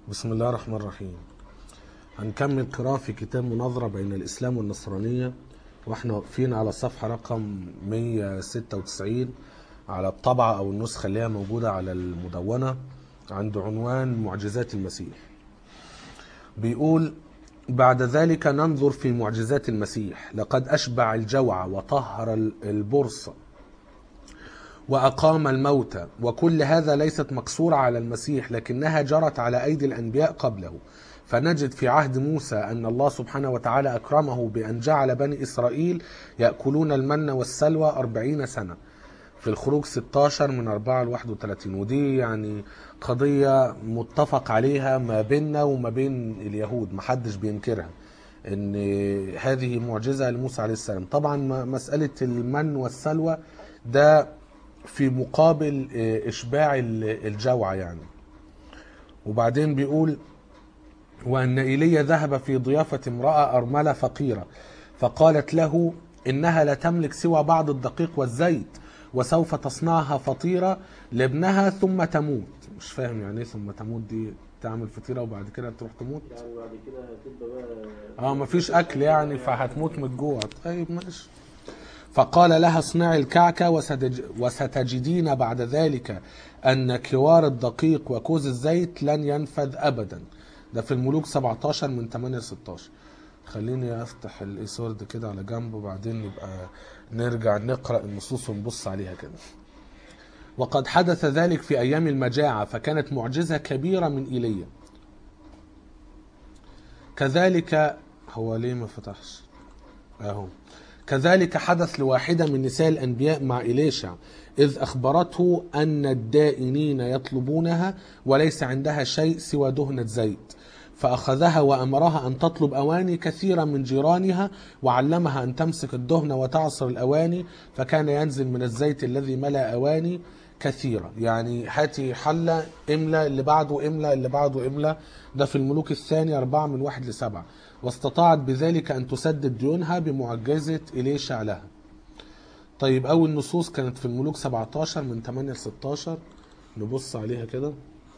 بسم الله الرحمن الرحيم هنكمل قراءة في كتاب مناظرة بين الإسلام والنصرانية واحنا واقفين على صفحة رقم 196 على الطبعة أو النسخة اللي هي موجودة على المدونة عند عنوان معجزات المسيح بيقول بعد ذلك ننظر في معجزات المسيح لقد أشبع الجوع وطهر البرصة وأقام الموتى وكل هذا ليست مقصورة على المسيح لكنها جرت على أيدي الأنبياء قبله فنجد في عهد موسى أن الله سبحانه وتعالى أكرمه بأن جعل بني إسرائيل يأكلون المن والسلوى أربعين سنة في الخروج 16 من 4 ل 31 ودي يعني قضية متفق عليها ما بيننا وما بين اليهود محدش بينكرها ان هذه معجزة لموسى عليه السلام طبعا مسألة المن والسلوى ده في مقابل اشباع الجوع يعني وبعدين بيقول وان ايليا ذهب في ضيافه امراه ارمله فقيره فقالت له انها لا تملك سوى بعض الدقيق والزيت وسوف تصنعها فطيره لابنها ثم تموت مش فاهم يعني ايه ثم تموت دي تعمل فطيره وبعد كده تروح تموت يعني بعد كده هتبقى بقى اه مفيش اكل يعني فهتموت من الجوع طيب ماشي فقال لها اصنعي الكعكة وستج... وستجدين بعد ذلك أن كوار الدقيق وكوز الزيت لن ينفذ أبدا ده في الملوك 17 من 8 ل 16 خليني أفتح الإيسورد كده على جنب وبعدين نبقى نرجع نقرأ النصوص ونبص عليها كده وقد حدث ذلك في أيام المجاعة فكانت معجزة كبيرة من إيليا كذلك هو ليه ما فتحش اهو كذلك حدث لواحدة من نساء الأنبياء مع إليشع إذ أخبرته أن الدائنين يطلبونها وليس عندها شيء سوى دهنة زيت فأخذها وأمرها أن تطلب أواني كثيرة من جيرانها وعلمها أن تمسك الدهن وتعصر الأواني فكان ينزل من الزيت الذي ملأ أواني كثيرة يعني هاتي حلة املى اللي بعده املى اللي بعده املى ده في الملوك الثاني أربعة من واحد لسبعة واستطاعت بذلك أن تسدد ديونها بمعجزة إليشع لها طيب أول نصوص كانت في الملوك 17 من 8 ل 16 نبص عليها كده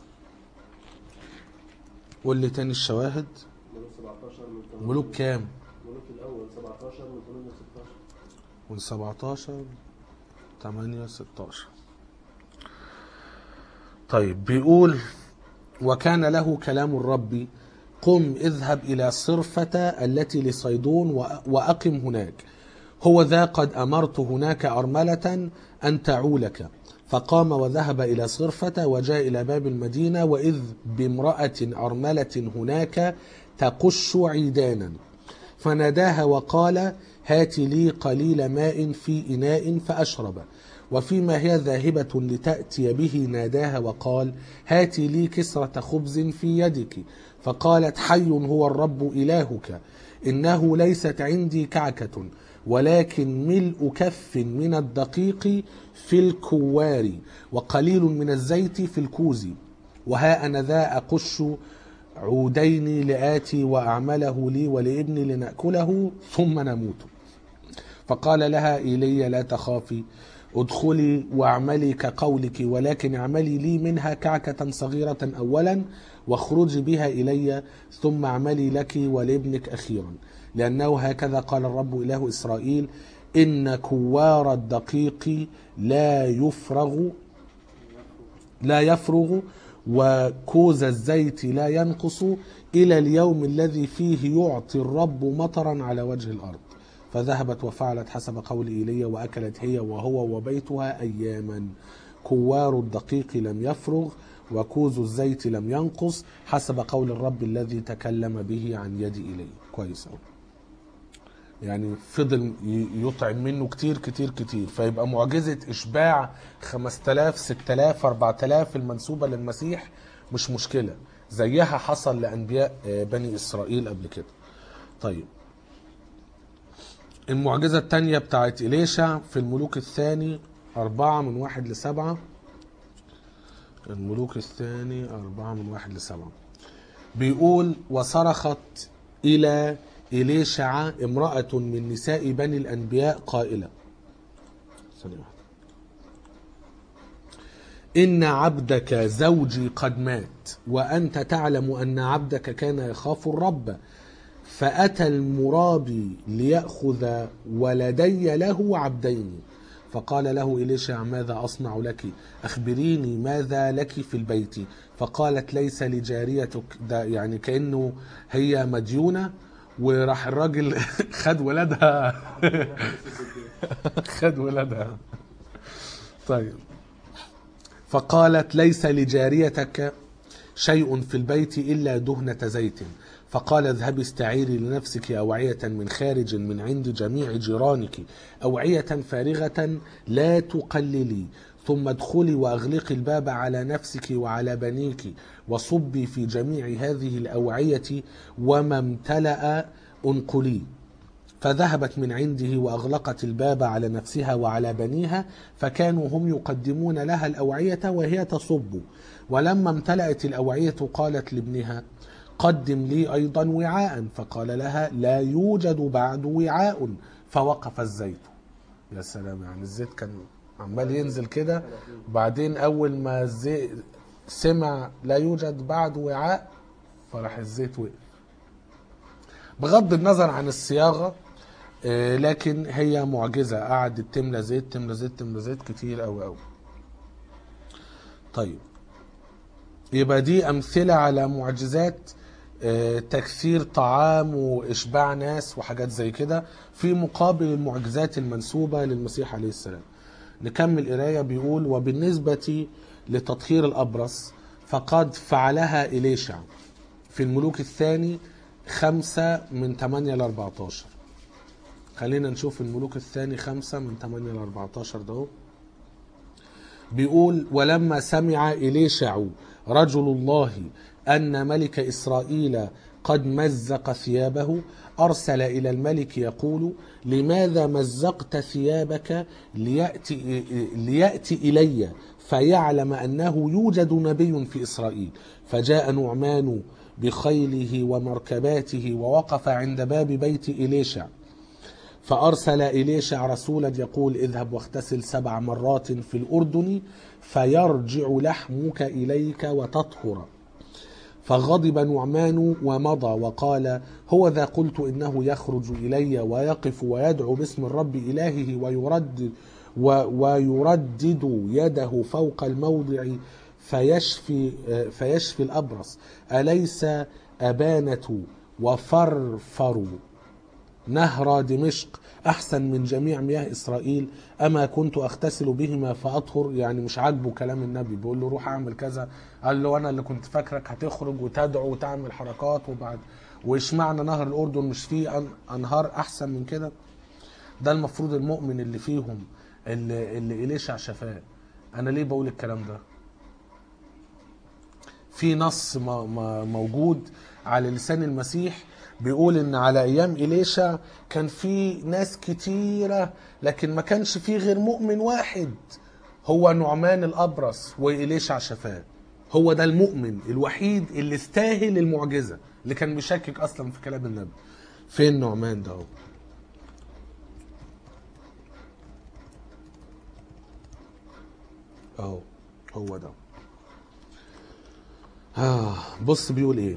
قول لي تاني الشواهد ملوك 17 من 8 ملوك كام ملوك الأول 17 من 8 ل 16 من 17 8 16 طيب بيقول وكان له كلام الرب قم اذهب إلى صرفة التي لصيدون وأقم هناك هو ذا قد أمرت هناك أرملة أن تعولك فقام وذهب إلى صرفة وجاء إلى باب المدينة وإذ بامرأة أرملة هناك تقش عيدانا فناداها وقال هات لي قليل ماء في إناء فأشرب وفيما هي ذاهبة لتأتي به ناداها وقال هات لي كسرة خبز في يدك فقالت حي هو الرب إلهك إنه ليست عندي كعكة ولكن ملء كف من الدقيق في الكوار وقليل من الزيت في الكوز وها أنا ذا أقش عودين لآتي وأعمله لي ولابني لنأكله ثم نموت فقال لها إيليا لا تخافي ادخلي واعملي كقولك ولكن اعملي لي منها كعكة صغيرة أولا واخرجي بها إلي ثم اعملي لك ولابنك أخيرا لأنه هكذا قال الرب إله إسرائيل إن كوار الدقيق لا يفرغ لا يفرغ وكوز الزيت لا ينقص إلى اليوم الذي فيه يعطي الرب مطرا على وجه الأرض فذهبت وفعلت حسب قول إيليا وأكلت هي وهو وبيتها أياما كوار الدقيق لم يفرغ وكوز الزيت لم ينقص حسب قول الرب الذي تكلم به عن يد إيليا كويس أوي يعني فضل يطعم منه كتير كتير كتير فيبقى معجزة إشباع 5000 6000 4000 المنسوبة للمسيح مش مشكلة زيها حصل لأنبياء بني إسرائيل قبل كده طيب المعجزة التانية بتاعت إليشع في الملوك الثاني أربعة من واحد لسبعة الملوك الثاني أربعة من واحد لسبعة بيقول وصرخت إلى إليشع امرأة من نساء بني الأنبياء قائلة ثانية واحدة إن عبدك زوجي قد مات وأنت تعلم أن عبدك كان يخاف الرب فأتى المرابي ليأخذ ولدي له عبدين فقال له إليشع ماذا أصنع لك أخبريني ماذا لك في البيت فقالت ليس لجاريتك ده يعني كأنه هي مديونة وراح الراجل خد ولادها خد ولادها طيب فقالت ليس لجاريتك شيء في البيت إلا دهنة زيت فقال اذهبي استعيري لنفسك أوعية من خارج من عند جميع جيرانك أوعية فارغة لا تقللي ثم ادخلي وأغلقي الباب على نفسك وعلى بنيك وصبي في جميع هذه الأوعية وما امتلأ انقلي فذهبت من عنده واغلقت الباب على نفسها وعلى بنيها فكانوا هم يقدمون لها الاوعيه وهي تصب ولما امتلأت الاوعيه قالت لابنها قدم لي ايضا وعاء فقال لها لا يوجد بعد وعاء فوقف الزيت يا سلام يعني الزيت كان عمال ينزل كده وبعدين اول ما الزيت سمع لا يوجد بعد وعاء فراح الزيت وقف بغض النظر عن الصياغه آه، لكن هي معجزه قعدت تملى زيت تملى زيت تملى زيت كتير قوي قوي طيب يبقى دي امثله على معجزات آه، تكثير طعام واشباع ناس وحاجات زي كده في مقابل المعجزات المنسوبه للمسيح عليه السلام نكمل قرايه بيقول وبالنسبه لتطهير الابرص فقد فعلها اليشع في الملوك الثاني خمسة من 8 ل 14 خلينا نشوف الملوك الثاني خمسة من 8 ل 14 ده اهو. بيقول ولما سمع إليشع رجل الله أن ملك إسرائيل قد مزق ثيابه أرسل إلى الملك يقول لماذا مزقت ثيابك ليأتي, ليأتي إلي فيعلم أنه يوجد نبي في إسرائيل فجاء نعمان بخيله ومركباته ووقف عند باب بيت إليشع فأرسل إليشع رسولا يقول اذهب واغتسل سبع مرات في الأردن فيرجع لحمك إليك وتطهر فغضب نعمان ومضى وقال هو ذا قلت إنه يخرج إلي ويقف ويدعو باسم الرب إلهه ويرد و ويردد يده فوق الموضع فيشفي فيشفي الأبرص أليس أبانة وفرفر نهر دمشق أحسن من جميع مياه إسرائيل أما كنت أغتسل بهما فأطهر يعني مش عاجبه كلام النبي بيقول له روح أعمل كذا قال له أنا اللي كنت فاكرك هتخرج وتدعو وتعمل حركات وبعد وإشمعنى نهر الأردن مش فيه أن- أنهار أحسن من كده ده المفروض المؤمن اللي فيهم اللي, اللي إليشع شفاه أنا ليه بقول الكلام ده في نص م- م- موجود على لسان المسيح بيقول ان على ايام اليشع كان في ناس كتيره لكن ما كانش في غير مؤمن واحد هو نعمان الابرص واليشع شفاه هو ده المؤمن الوحيد اللي استاهل المعجزه اللي كان بيشكك اصلا في كلام النبي فين نعمان ده هو اهو هو ده آه بص بيقول ايه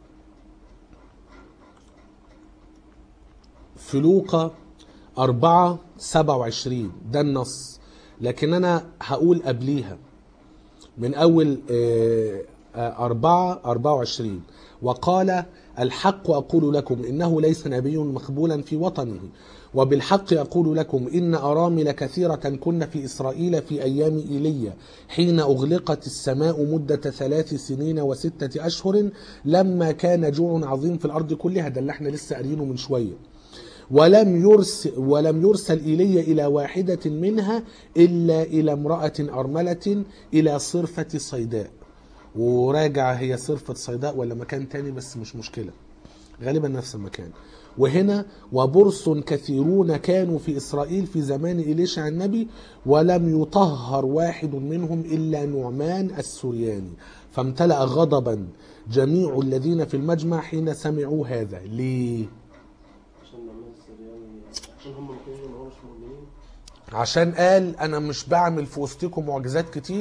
في لوقا أربعة سبعة وعشرين ده النص لكن أنا هقول قبليها من أول آه، آه، أربعة أربعة وعشرين وقال الحق أقول لكم إنه ليس نبي مقبولا في وطنه وبالحق أقول لكم إن أرامل كثيرة كن في إسرائيل في أيام إيليا حين أغلقت السماء مدة ثلاث سنين وستة أشهر لما كان جوع عظيم في الأرض كلها ده اللي احنا لسه قارينه من شوية ولم يرسل ولم يرسل إلي إلى واحدة منها إلا إلى امرأة أرملة إلى صرفة صيداء وراجع هي صرفة صيداء ولا مكان تاني بس مش مشكلة غالبا نفس المكان وهنا وبرص كثيرون كانوا في إسرائيل في زمان إليشع النبي ولم يطهر واحد منهم إلا نعمان السرياني فامتلأ غضبا جميع الذين في المجمع حين سمعوا هذا ليه؟ عشان نعمل السرياني عشان هم ممكن ما همش مؤمنين عشان قال انا مش بعمل في وسطكم معجزات كتير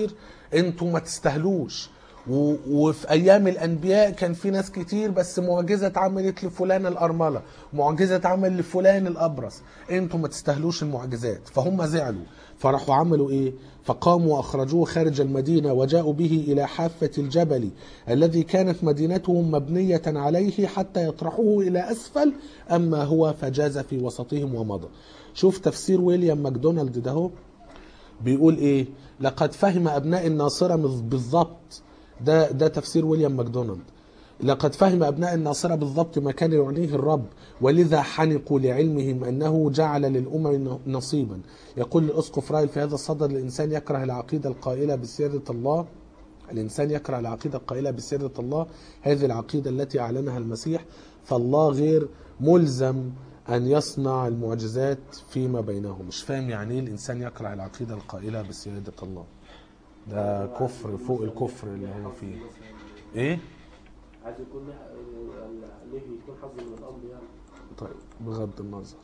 انتوا ما تستاهلوش و... وفي ايام الانبياء كان في ناس كتير بس معجزه اتعملت لفلان الارمله معجزه اتعمل لفلان الابرص انتوا ما تستاهلوش المعجزات فهم زعلوا فراحوا عملوا ايه فقاموا واخرجوه خارج المدينه وجاءوا به الى حافه الجبل الذي كانت مدينتهم مبنيه عليه حتى يطرحوه الى اسفل اما هو فجاز في وسطهم ومضى شوف تفسير ويليام ماكدونالد ده هو بيقول ايه لقد فهم ابناء الناصره مز- بالضبط ده ده تفسير ويليام ماكدونالد لقد فهم ابناء الناصره بالضبط ما كان يعنيه الرب ولذا حنقوا لعلمهم انه جعل للامم نصيبا يقول الاسقف رايل في هذا الصدد الانسان يكره العقيده القائله بسياده الله الإنسان يكره العقيدة القائلة بسيادة الله هذه العقيدة التي أعلنها المسيح فالله غير ملزم أن يصنع المعجزات فيما بينهم مش فاهم يعني إيه الإنسان يكره العقيدة القائلة بسيادة الله ده كفر فوق الكفر اللي هو فيه إيه؟ عايز يكون ليه آه، ليه يكون حظ من الامر يعني طيب بغض النظر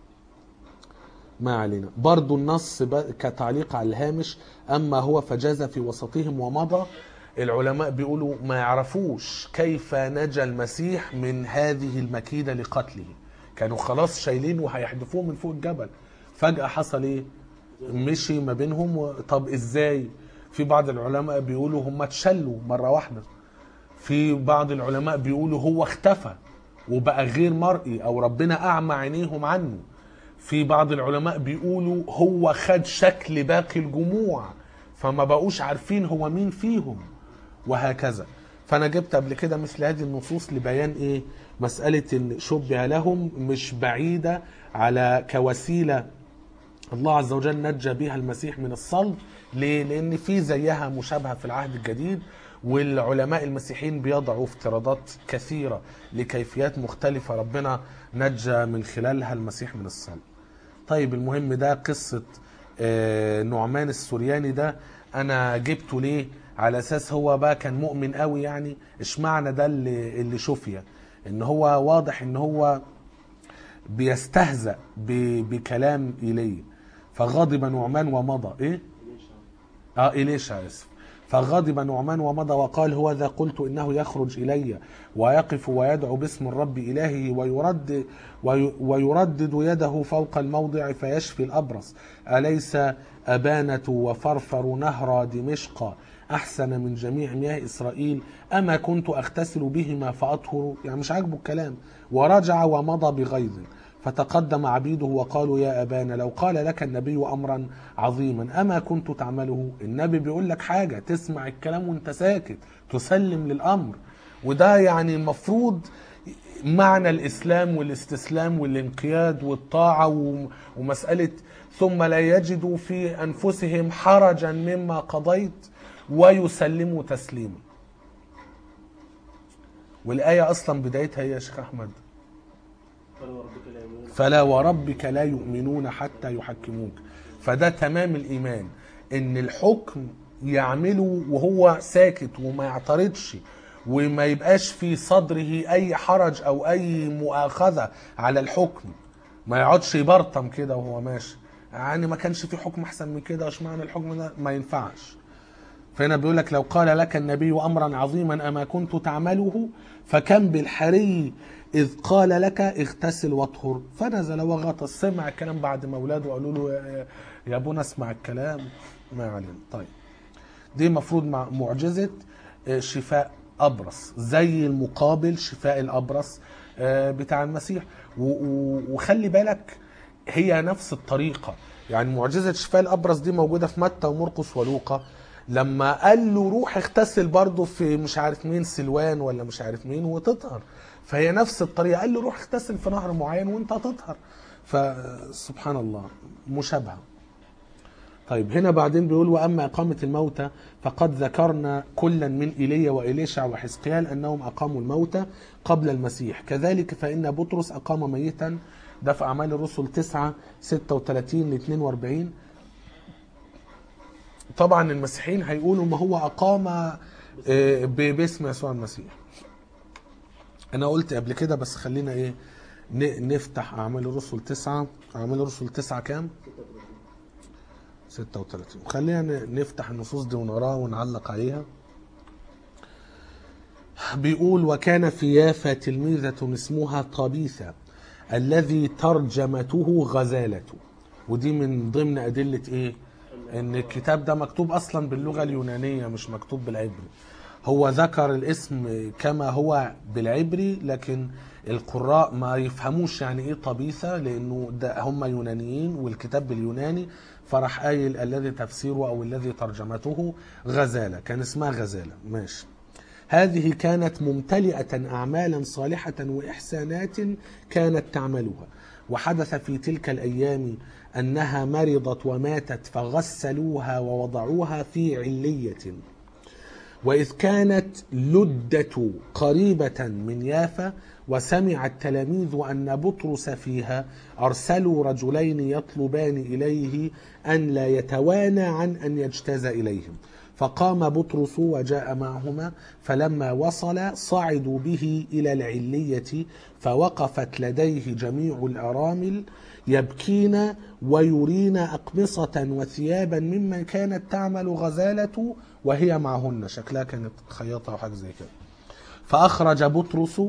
ما علينا برضو النص ب- كتعليق على الهامش أما هو فجاز في وسطهم ومضى العلماء بيقولوا ما يعرفوش كيف نجا المسيح من هذه المكيدة لقتله كانوا خلاص شايلينه وهيحدفوه من فوق الجبل فجأة حصل ايه مشي ما بينهم و... طب ازاي في بعض العلماء بيقولوا هم اتشلوا مرة واحدة في بعض العلماء بيقولوا هو اختفى وبقى غير مرئي او ربنا اعمى عينيهم عنه في بعض العلماء بيقولوا هو خد شكل باقي الجموع فما بقوش عارفين هو مين فيهم وهكذا فانا جبت قبل كده مثل هذه النصوص لبيان ايه مسألة ان شبه لهم مش بعيدة على كوسيلة الله عز وجل نجى بها المسيح من الصلب ليه؟ لأن في زيها مشابهة في العهد الجديد والعلماء المسيحيين بيضعوا افتراضات كثيرة لكيفيات مختلفة ربنا نجى من خلالها المسيح من الصلب طيب المهم ده قصة آه، نعمان السورياني ده أنا جبته ليه على أساس هو بقى كان مؤمن قوي يعني اشمعنى ده اللي, اللي شفية ان هو واضح ان هو بيستهزأ ب- بكلام إيليا فغضب نعمان ومضى ايه اه إليشا اسف فغضب نعمان ومضى وقال هو ذا قلت إنه يخرج إلي ويقف ويدعو باسم الرب إلهه ويرد وي- ويردد يده فوق الموضع فيشفي الأبرص أليس أبانة وفرفر نهر دمشق أحسن من جميع مياه إسرائيل أما كنت أغتسل بهما فأطهر يعني مش عاجبه الكلام ورجع ومضى بغيظ فتقدم عبيده وقالوا يا أبانا لو قال لك النبي أمرا عظيما أما كنت تعمله النبي بيقول لك حاجة تسمع الكلام وانت ساكت تسلم للأمر وده يعني المفروض معنى الإسلام والاستسلام والانقياد والطاعة و- ومسألة ثم لا يجدوا في أنفسهم حرجا مما قضيت ويسلموا تسليما والآية أصلا بدايتها هي يا شيخ أحمد فلو ربك لا يؤمنون فلا وربك لا يؤمنون حتى يحكموك فده تمام الإيمان إن الحكم يعمله وهو ساكت وما يعترضش وما يبقاش في صدره أي حرج أو أي مؤاخذة على الحكم ما يقعدش يبرطم كده وهو ماشي يعني ما كانش في حكم أحسن من كده اشمعنى الحكم ده ما ينفعش فهنا بيقول لك لو قال لك النبي امرا عظيما اما كنت تعمله فكم بالحري اذ قال لك اغتسل واطهر فنزل وغطس سمع الكلام بعد ما اولاده قالوا له يا- يا ابونا اسمع الكلام ما علينا طيب دي المفروض مع معجزه آه، شفاء ابرص زي المقابل شفاء الابرص آه، بتاع المسيح و- و- وخلي بالك هي نفس الطريقه يعني معجزه شفاء الابرص دي موجوده في متى ومرقس ولوقا لما قال له روح اغتسل برضه في مش عارف مين سلوان ولا مش عارف مين وتطهر فهي نفس الطريقه قال له روح اغتسل في نهر معين وانت هتطهر فسبحان الله مشابهه طيب هنا بعدين بيقول واما اقامه الموتى فقد ذكرنا كلا من ايليا واليشع وحزقيال انهم اقاموا الموتى قبل المسيح كذلك فان بطرس اقام ميتا ده في اعمال الرسل 9 36 ل 42 طبعا المسيحيين هيقولوا ما هو اقام آه، ب- باسم يسوع المسيح انا قلت قبل كده بس خلينا ايه ن- نفتح اعمال الرسل تسعة اعمال الرسل تسعة كام 36 خلينا ن- نفتح النصوص دي ونقراها ونعلق عليها بيقول وكان في يافا تلميذة اسمها طبيثة الذي ترجمته غزالة ودي من ضمن أدلة إيه؟ إن الكتاب ده مكتوب أصلا باللغة اليونانية مش مكتوب بالعبري هو ذكر الاسم كما هو بالعبري لكن القراء ما يفهموش يعني ايه طبيثة لانه ده هم يونانيين والكتاب باليوناني فراح قايل الذي تفسيره او الذي ترجمته غزالة كان اسمها غزالة ماشي هذه كانت ممتلئة أعمالا صالحة وإحسانات كانت تعملها وحدث في تلك الأيام أنها مرضت وماتت فغسلوها ووضعوها في علية وإذ كانت لدة قريبة من يافا وسمع التلاميذ أن بطرس فيها أرسلوا رجلين يطلبان إليه أن لا يتوانى عن أن يجتاز إليهم فقام بطرس وجاء معهما فلما وصل صعدوا به إلى العلية فوقفت لديه جميع الأرامل يبكين ويرين أقمصة وثيابا ممن كانت تعمل غزالة وهي معهن شكلها كانت خياطة أو حاجة زي كده فأخرج بطرس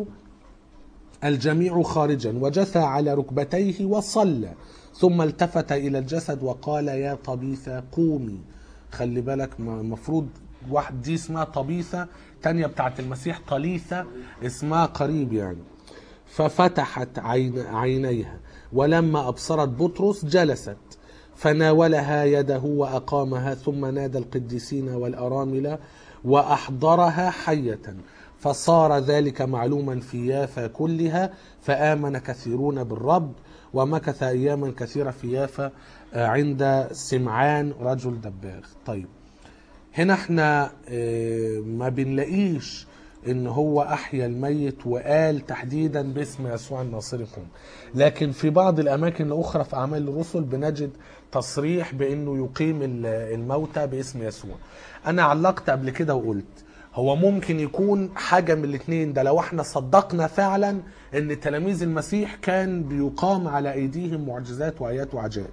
الجميع خارجا وجثى على ركبتيه وصلى ثم التفت إلى الجسد وقال يا طبيثة قومي خلي بالك المفروض واحد دي اسمها طبيثة تانية بتاعت المسيح طليثة اسمها قريب يعني ففتحت عين عينيها ولما أبصرت بطرس جلست فناولها يده وأقامها ثم نادى القديسين والأرامل وأحضرها حية فصار ذلك معلوما في يافا كلها فآمن كثيرون بالرب ومكث أياما كثيرة في يافا آه، عند سمعان رجل دباغ طيب هنا احنا آه، ما بنلاقيش ان هو احيا الميت وقال تحديدا باسم يسوع الناصري قوم لكن في بعض الاماكن الاخرى في اعمال الرسل بنجد تصريح بانه يقيم ال- الموتى باسم يسوع انا علقت قبل كده وقلت هو ممكن يكون حاجة من الاثنين ده لو احنا صدقنا فعلا ان تلاميذ المسيح كان بيقام على ايديهم معجزات وايات وعجائب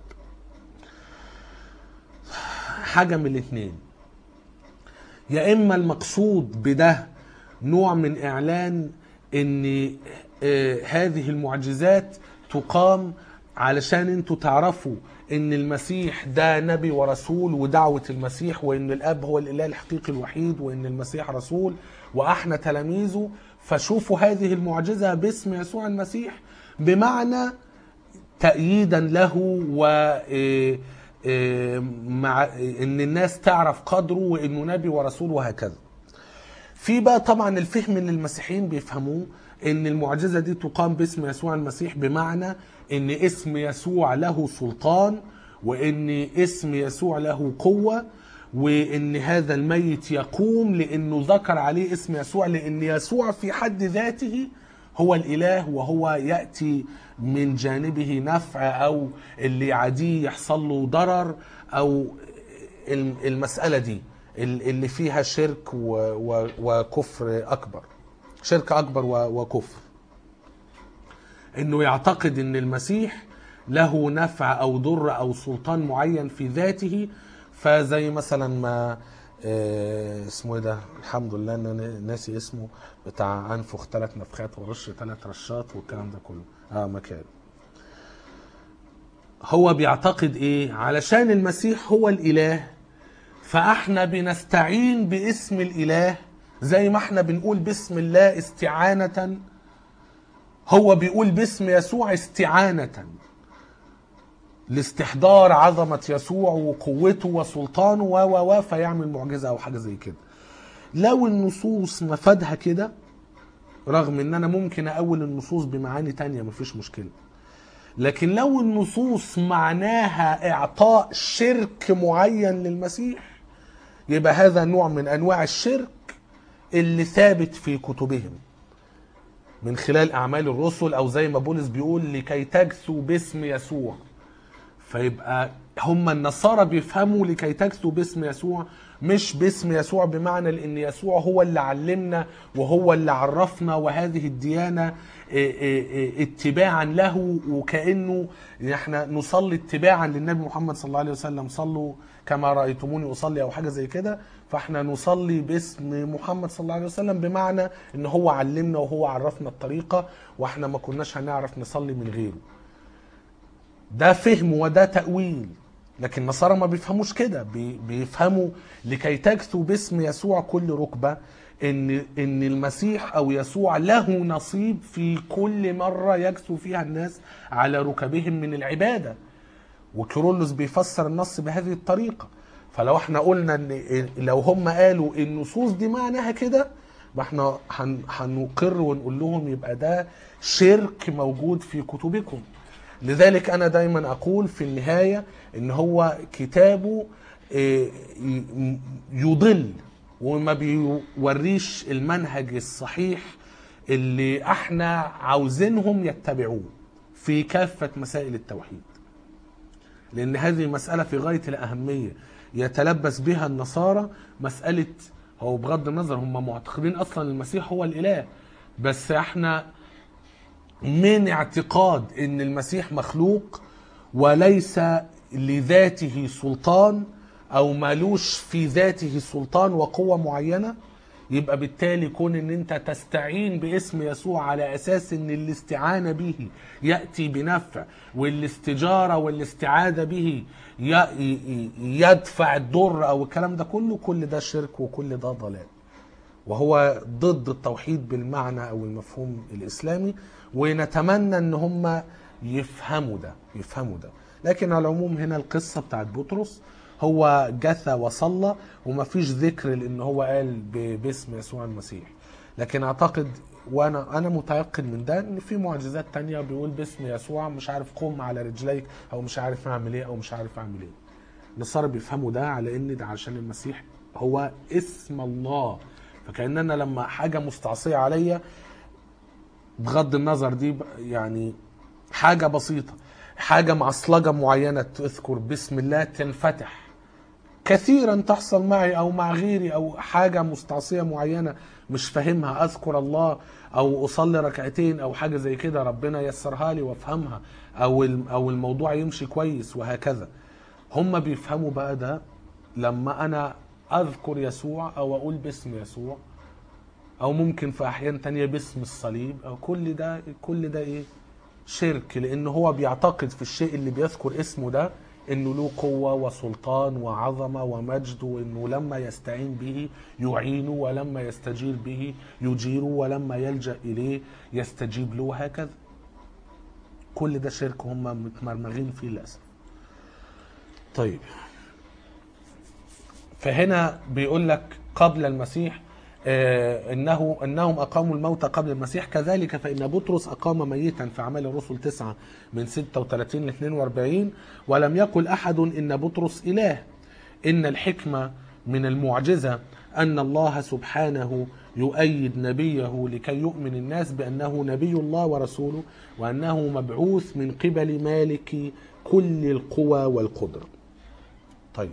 حاجة من الاثنين يا اما المقصود بده نوع من اعلان ان آه، هذه المعجزات تقام علشان انتوا تعرفوا ان المسيح ده نبي ورسول ودعوة المسيح وان الاب هو الاله الحقيقي الوحيد وان المسيح رسول واحنا تلاميذه فشوفوا هذه المعجزة باسم يسوع المسيح بمعنى تأييدا له و إيه، إيه، مع ان الناس تعرف قدره وانه نبي ورسول وهكذا في بقى طبعا الفهم اللي المسيحيين بيفهموه ان المعجزه دي تقام باسم يسوع المسيح بمعنى ان اسم يسوع له سلطان وان اسم يسوع له قوه وان هذا الميت يقوم لانه ذكر عليه اسم يسوع لان يسوع في حد ذاته هو الاله وهو ياتي من جانبه نفع او اللي يعاديه يحصل له ضرر او الم- المساله دي ال- اللي فيها شرك و- و- وكفر اكبر شرك اكبر و- وكفر انه يعتقد ان المسيح له نفع او ضر او سلطان معين في ذاته فزي مثلا ما آه، اسمه ايه ده الحمد لله ان انا ناسي اسمه بتاع انفخ ثلاث نفخات ورش ثلاث رشات والكلام ده كله اه مكان هو بيعتقد ايه علشان المسيح هو الاله فاحنا بنستعين باسم الاله زي ما احنا بنقول باسم الله استعانة هو بيقول باسم يسوع استعانة لاستحضار عظمة يسوع وقوته وسلطانه و و و فيعمل معجزة أو حاجة زي كده لو النصوص مفادها كده رغم ان انا ممكن اقول النصوص بمعاني تانية مفيش مشكلة لكن لو النصوص معناها اعطاء شرك معين للمسيح يبقى هذا نوع من انواع الشرك اللي ثابت في كتبهم من خلال اعمال الرسل او زي ما بولس بيقول لكي تجثوا باسم يسوع فيبقى هم النصارى بيفهموا لكي تكسوا باسم يسوع مش باسم يسوع بمعنى لان يسوع هو اللي علمنا وهو اللي عرفنا وهذه الديانه إيه إيه إيه اتباعا له وكانه احنا نصلي اتباعا للنبي محمد صلى الله عليه وسلم صلوا كما رايتموني اصلي او حاجه زي كده فاحنا نصلي باسم محمد صلى الله عليه وسلم بمعنى ان هو علمنا وهو عرفنا الطريقه واحنا ما كناش هنعرف نصلي من غيره ده فهم وده تأويل لكن النصارى ما بيفهموش كده بي- بيفهموا لكي تكثو باسم يسوع كل ركبة ان ان المسيح او يسوع له نصيب في كل مرة يكثو فيها الناس على ركبهم من العبادة وكيرلس بيفسر النص بهذه الطريقة فلو احنا قلنا ان لو هم قالوا النصوص دي معناها كده ما احنا هن- هنقر ونقول لهم يبقى ده شرك موجود في كتبكم لذلك انا دايما اقول في النهايه ان هو كتابه إيه، ي- يضل وما بيوريش المنهج الصحيح اللي احنا عاوزينهم يتبعوه في كافه مسائل التوحيد لان هذه مساله في غايه الاهميه يتلبس بها النصارى مساله هو بغض النظر هم معتقدين اصلا المسيح هو الاله بس احنا من اعتقاد ان المسيح مخلوق وليس لذاته سلطان او مالوش في ذاته سلطان وقوه معينه يبقى بالتالي كون ان انت تستعين باسم يسوع على اساس ان الاستعانه به ياتي بنفع والاستجاره والاستعاذه به ي- ي- يدفع الضر او الكلام ده كله كل ده شرك وكل ده ضلال وهو ضد التوحيد بالمعنى او المفهوم الاسلامي ونتمنى ان هم يفهموا ده يفهموا ده لكن على العموم هنا القصه بتاعت بطرس هو جثى وصلى ومفيش ذكر لان هو قال ب- باسم يسوع المسيح لكن اعتقد وانا انا متيقن من ده ان في معجزات تانية بيقول باسم يسوع مش عارف قم على رجليك او مش عارف اعمل ايه او مش عارف اعمل ايه النصارى بيفهموا ده على ان ده عشان المسيح هو اسم الله فكأن انا لما حاجه مستعصيه عليا بغض النظر دي ب- يعني حاجه بسيطه حاجه معصلجه معينه تذكر بسم الله تنفتح كثيرا تحصل معي او مع غيري او حاجه مستعصيه معينه مش فاهمها اذكر الله او اصلي ركعتين او حاجه زي كده ربنا يسرها لي وافهمها او الم- او الموضوع يمشي كويس وهكذا هم بيفهموا بقى ده لما انا اذكر يسوع او اقول باسم يسوع او ممكن في احيان تانية باسم الصليب او كل ده كل ده ايه شرك لان هو بيعتقد في الشيء اللي بيذكر اسمه ده انه له قوة وسلطان وعظمة ومجد وانه لما يستعين به يعينه ولما يستجير به يجيره ولما يلجأ اليه يستجيب له هكذا كل ده شرك هم متمرمغين فيه للاسف طيب فهنا بيقول لك قبل المسيح آه، انه انهم اقاموا الموتى قبل المسيح كذلك فان بطرس اقام ميتا في اعمال الرسل 9 من 36 ل 42 ولم يقل احد ان بطرس اله ان الحكمه من المعجزه ان الله سبحانه يؤيد نبيه لكي يؤمن الناس بانه نبي الله ورسوله وانه مبعوث من قبل مالك كل القوى والقدره. طيب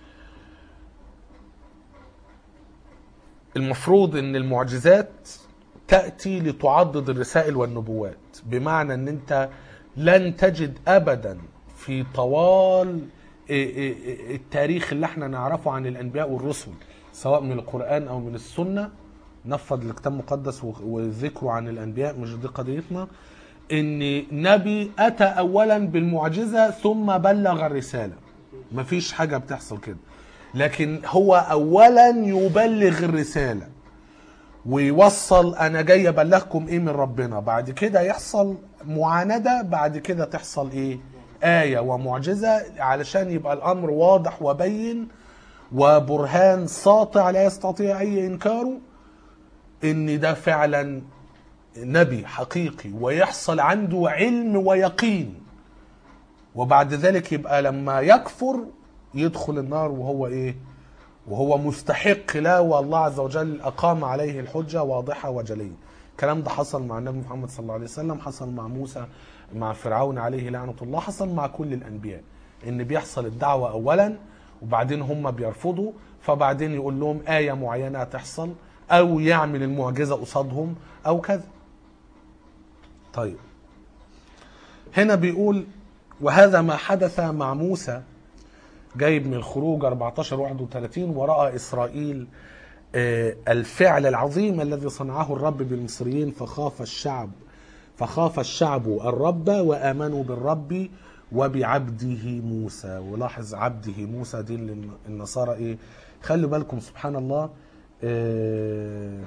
المفروض ان المعجزات تاتي لتعضد الرسائل والنبوات بمعنى ان انت لن تجد ابدا في طوال التاريخ اللي احنا نعرفه عن الانبياء والرسل سواء من القران او من السنه نفض الكتاب المقدس وذكره عن الانبياء مش دي قضيتنا ان نبي اتى اولا بالمعجزه ثم بلغ الرساله مفيش حاجه بتحصل كده لكن هو اولا يبلغ الرساله ويوصل انا جاي ابلغكم ايه من ربنا بعد كده يحصل معانده بعد كده تحصل ايه ايه ومعجزه علشان يبقى الامر واضح وبين وبرهان ساطع لا يستطيع اي انكاره ان ده فعلا نبي حقيقي ويحصل عنده علم ويقين وبعد ذلك يبقى لما يكفر يدخل النار وهو ايه وهو مستحق لا والله عز وجل اقام عليه الحجه واضحه وجليه الكلام ده حصل مع النبي محمد صلى الله عليه وسلم حصل مع موسى مع فرعون عليه لعنه الله حصل مع كل الانبياء ان بيحصل الدعوه اولا وبعدين هم بيرفضوا فبعدين يقول لهم ايه معينه هتحصل او يعمل المعجزه قصادهم او كذا طيب هنا بيقول وهذا ما حدث مع موسى جايب من الخروج 14 31 ورأى إسرائيل آه، الفعل العظيم الذي صنعه الرب بالمصريين فخاف الشعب فخاف الشعب الرب وآمنوا بالرب وبعبده موسى ولاحظ عبده موسى دي اللي النصارى ايه خلوا بالكم سبحان الله آه،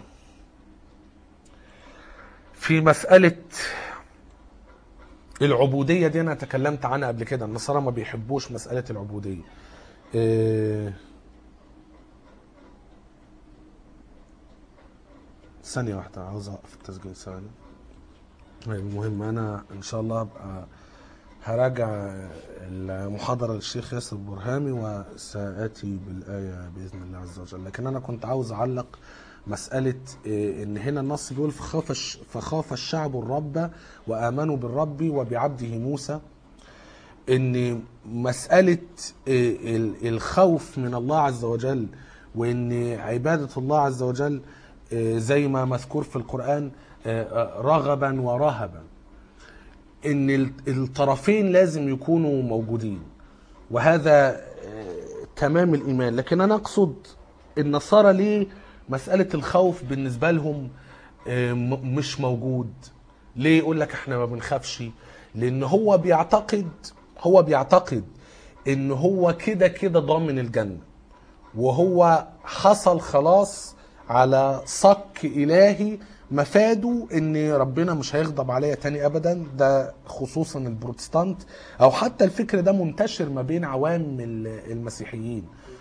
في مسألة العبودية دي أنا تكلمت عنها قبل كده النصارى ما بيحبوش مسألة العبودية آه، ثانية واحدة عاوز أوقف التسجيل ثانية المهم أنا إن شاء الله أبقى هراجع المحاضرة للشيخ ياسر برهامي وسآتي بالآية بإذن الله عز وجل لكن أنا كنت عاوز أعلق مسألة إيه، إن هنا النص بيقول فخاف الش- فخاف الشعب الرب وآمنوا بالرب وبعبده موسى ان مسألة إيه، ال- الخوف من الله عز وجل وان عبادة الله عز وجل إيه، زي ما مذكور في القرآن إيه، آه، رغبا ورهبا ان ال- الطرفين لازم يكونوا موجودين وهذا آه، تمام الايمان لكن انا اقصد النصارى ليه مساله الخوف بالنسبه لهم آه، م- مش موجود ليه يقول لك احنا ما بنخافش لان هو بيعتقد هو بيعتقد ان هو كده كده ضامن الجنه وهو حصل خلاص على صك الهي مفاده ان ربنا مش هيغضب عليا تاني ابدا ده خصوصا البروتستانت او حتى الفكر ده منتشر ما بين عوام ال- المسيحيين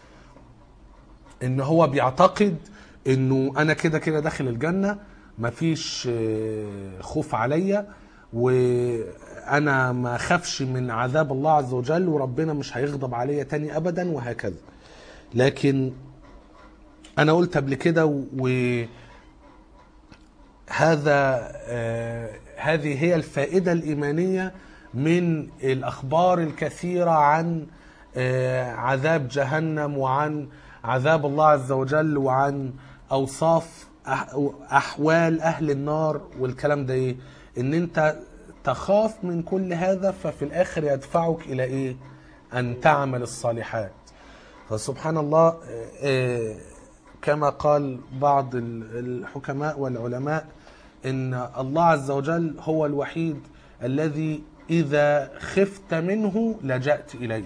ان هو بيعتقد انه انا كده كده داخل الجنه مفيش آه، خوف عليا وانا ما اخافش من عذاب الله عز وجل وربنا مش هيغضب عليا تاني ابدا وهكذا لكن انا قلت قبل كده و هذا آه، هذه هي الفائده الايمانيه من الاخبار الكثيره عن آه، عذاب جهنم وعن عذاب الله عز وجل وعن اوصاف أح- احوال اهل النار والكلام ده ايه ان انت تخاف من كل هذا ففي الاخر يدفعك الى ايه ان تعمل الصالحات فسبحان الله آه، آه، كما قال بعض ال- الحكماء والعلماء ان الله عز وجل هو الوحيد الذي اذا خفت منه لجأت اليه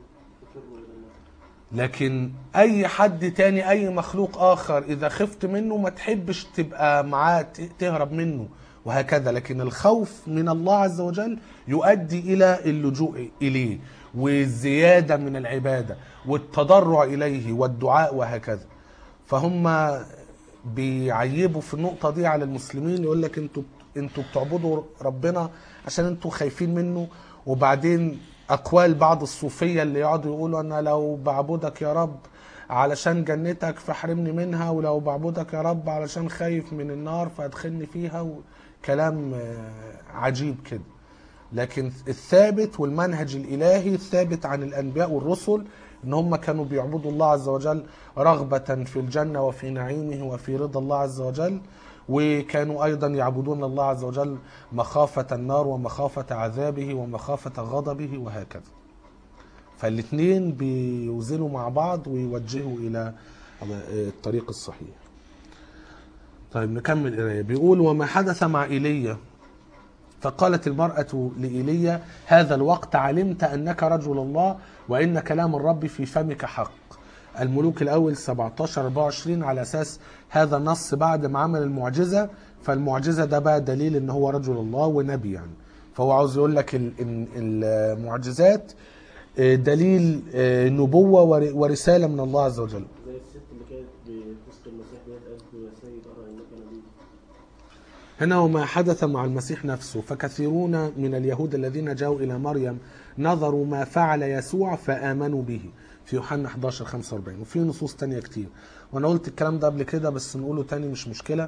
لكن اي حد تاني اي مخلوق اخر اذا خفت منه ما تحبش تبقى معاه ت- تهرب منه وهكذا لكن الخوف من الله عز وجل يؤدي الى اللجوء اليه والزياده من العباده والتضرع اليه والدعاء وهكذا فهم بيعيبوا في النقطه دي على المسلمين يقول لك انتوا انتوا بتعبدوا ربنا عشان انتوا خايفين منه وبعدين اقوال بعض الصوفيه اللي يقعدوا يقولوا انا لو بعبدك يا رب علشان جنتك فاحرمني منها ولو بعبدك يا رب علشان خايف من النار فادخلني فيها كلام آه، عجيب كده لكن الثابت والمنهج الالهي الثابت عن الانبياء والرسل ان هم كانوا بيعبدوا الله عز وجل رغبه في الجنه وفي نعيمه وفي رضا الله عز وجل وكانوا ايضا يعبدون الله عز وجل مخافه النار ومخافه عذابه ومخافه غضبه وهكذا فالاثنين بيوزنوا مع بعض ويوجهوا الى الطريق الصحيح طيب نكمل قرايه بيقول وما حدث مع ايليا فقالت المرأة لإيليا هذا الوقت علمت أنك رجل الله وإن كلام الرب في فمك حق الملوك الأول 17 24 على أساس هذا النص بعد ما عمل المعجزة فالمعجزة ده بقى دليل إن هو رجل الله ونبي يعني فهو عاوز يقول لك ال- إن المعجزات آه، دليل آه، نبوة ور- ورسالة من الله عز وجل زي الست اللي كانت بتسقي المسيح ديت قالت له يا سيد ارى انك نبي هنا وما حدث مع المسيح نفسه فكثيرون من اليهود الذين جاءوا إلى مريم نظروا ما فعل يسوع فآمنوا به في يوحنا 11 45 وفي نصوص تانية كتير وانا قلت الكلام ده قبل كده بس نقوله تاني مش مشكلة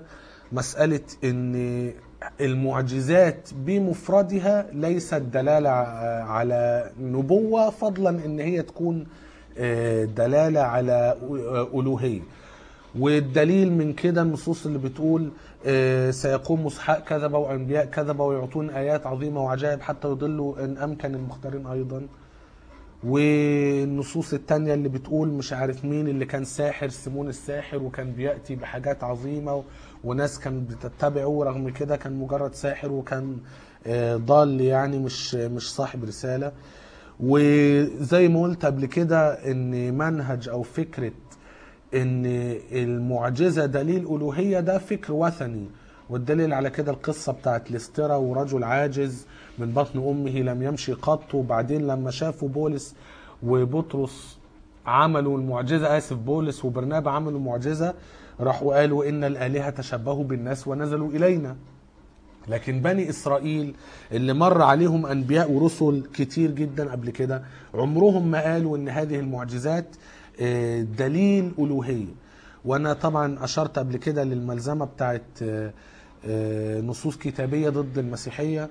مسألة ان المعجزات بمفردها ليست دلالة ع- على نبوة فضلا ان هي تكون آه، دلالة على أ- ألوهية والدليل من كده النصوص اللي بتقول آه، سيقوم مسحاء كذبة وأنبياء كذبة ويعطون آيات عظيمة وعجائب حتى يضلوا إن أمكن المختارين أيضا والنصوص التانية اللي بتقول مش عارف مين اللي كان ساحر سيمون الساحر وكان بيأتي بحاجات عظيمة و- وناس كانت بتتبعه رغم كده كان مجرد ساحر وكان آه، ضال يعني مش مش صاحب رسالة وزي ما قلت قبل كده ان منهج او فكرة ان المعجزة دليل ألوهية ده فكر وثني والدليل على كده القصة بتاعت لسترا ورجل عاجز من بطن أمه لم يمشي قط وبعدين لما شافوا بولس وبطرس عملوا المعجزة آسف بولس وبرنابا عملوا المعجزة راحوا قالوا إن الآلهة تشبهوا بالناس ونزلوا إلينا لكن بني اسرائيل اللي مر عليهم انبياء ورسل كتير جدا قبل كده عمرهم ما قالوا ان هذه المعجزات آه، دليل الوهيه وانا طبعا اشرت قبل كده للملزمه بتاعت آه، آه، نصوص كتابيه ضد المسيحيه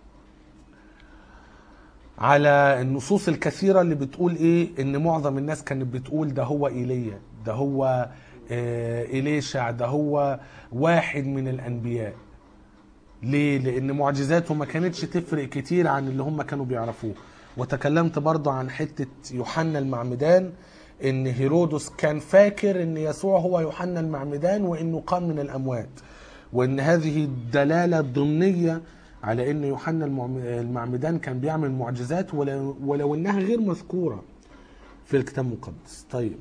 على النصوص الكثيرة اللي بتقول ايه ان معظم الناس كانت بتقول ده هو ايليا ده هو آه، إليشع ده هو واحد من الأنبياء ليه؟ لأن معجزاته ما كانتش تفرق كتير عن اللي هم كانوا بيعرفوه وتكلمت برضه عن حتة يوحنا المعمدان ان هيرودس كان فاكر ان يسوع هو يوحنا المعمدان وانه قام من الاموات وان هذه دلاله ضمنيه على ان يوحنا المعم- المعمدان كان بيعمل معجزات ولو, ولو انها غير مذكوره في الكتاب المقدس طيب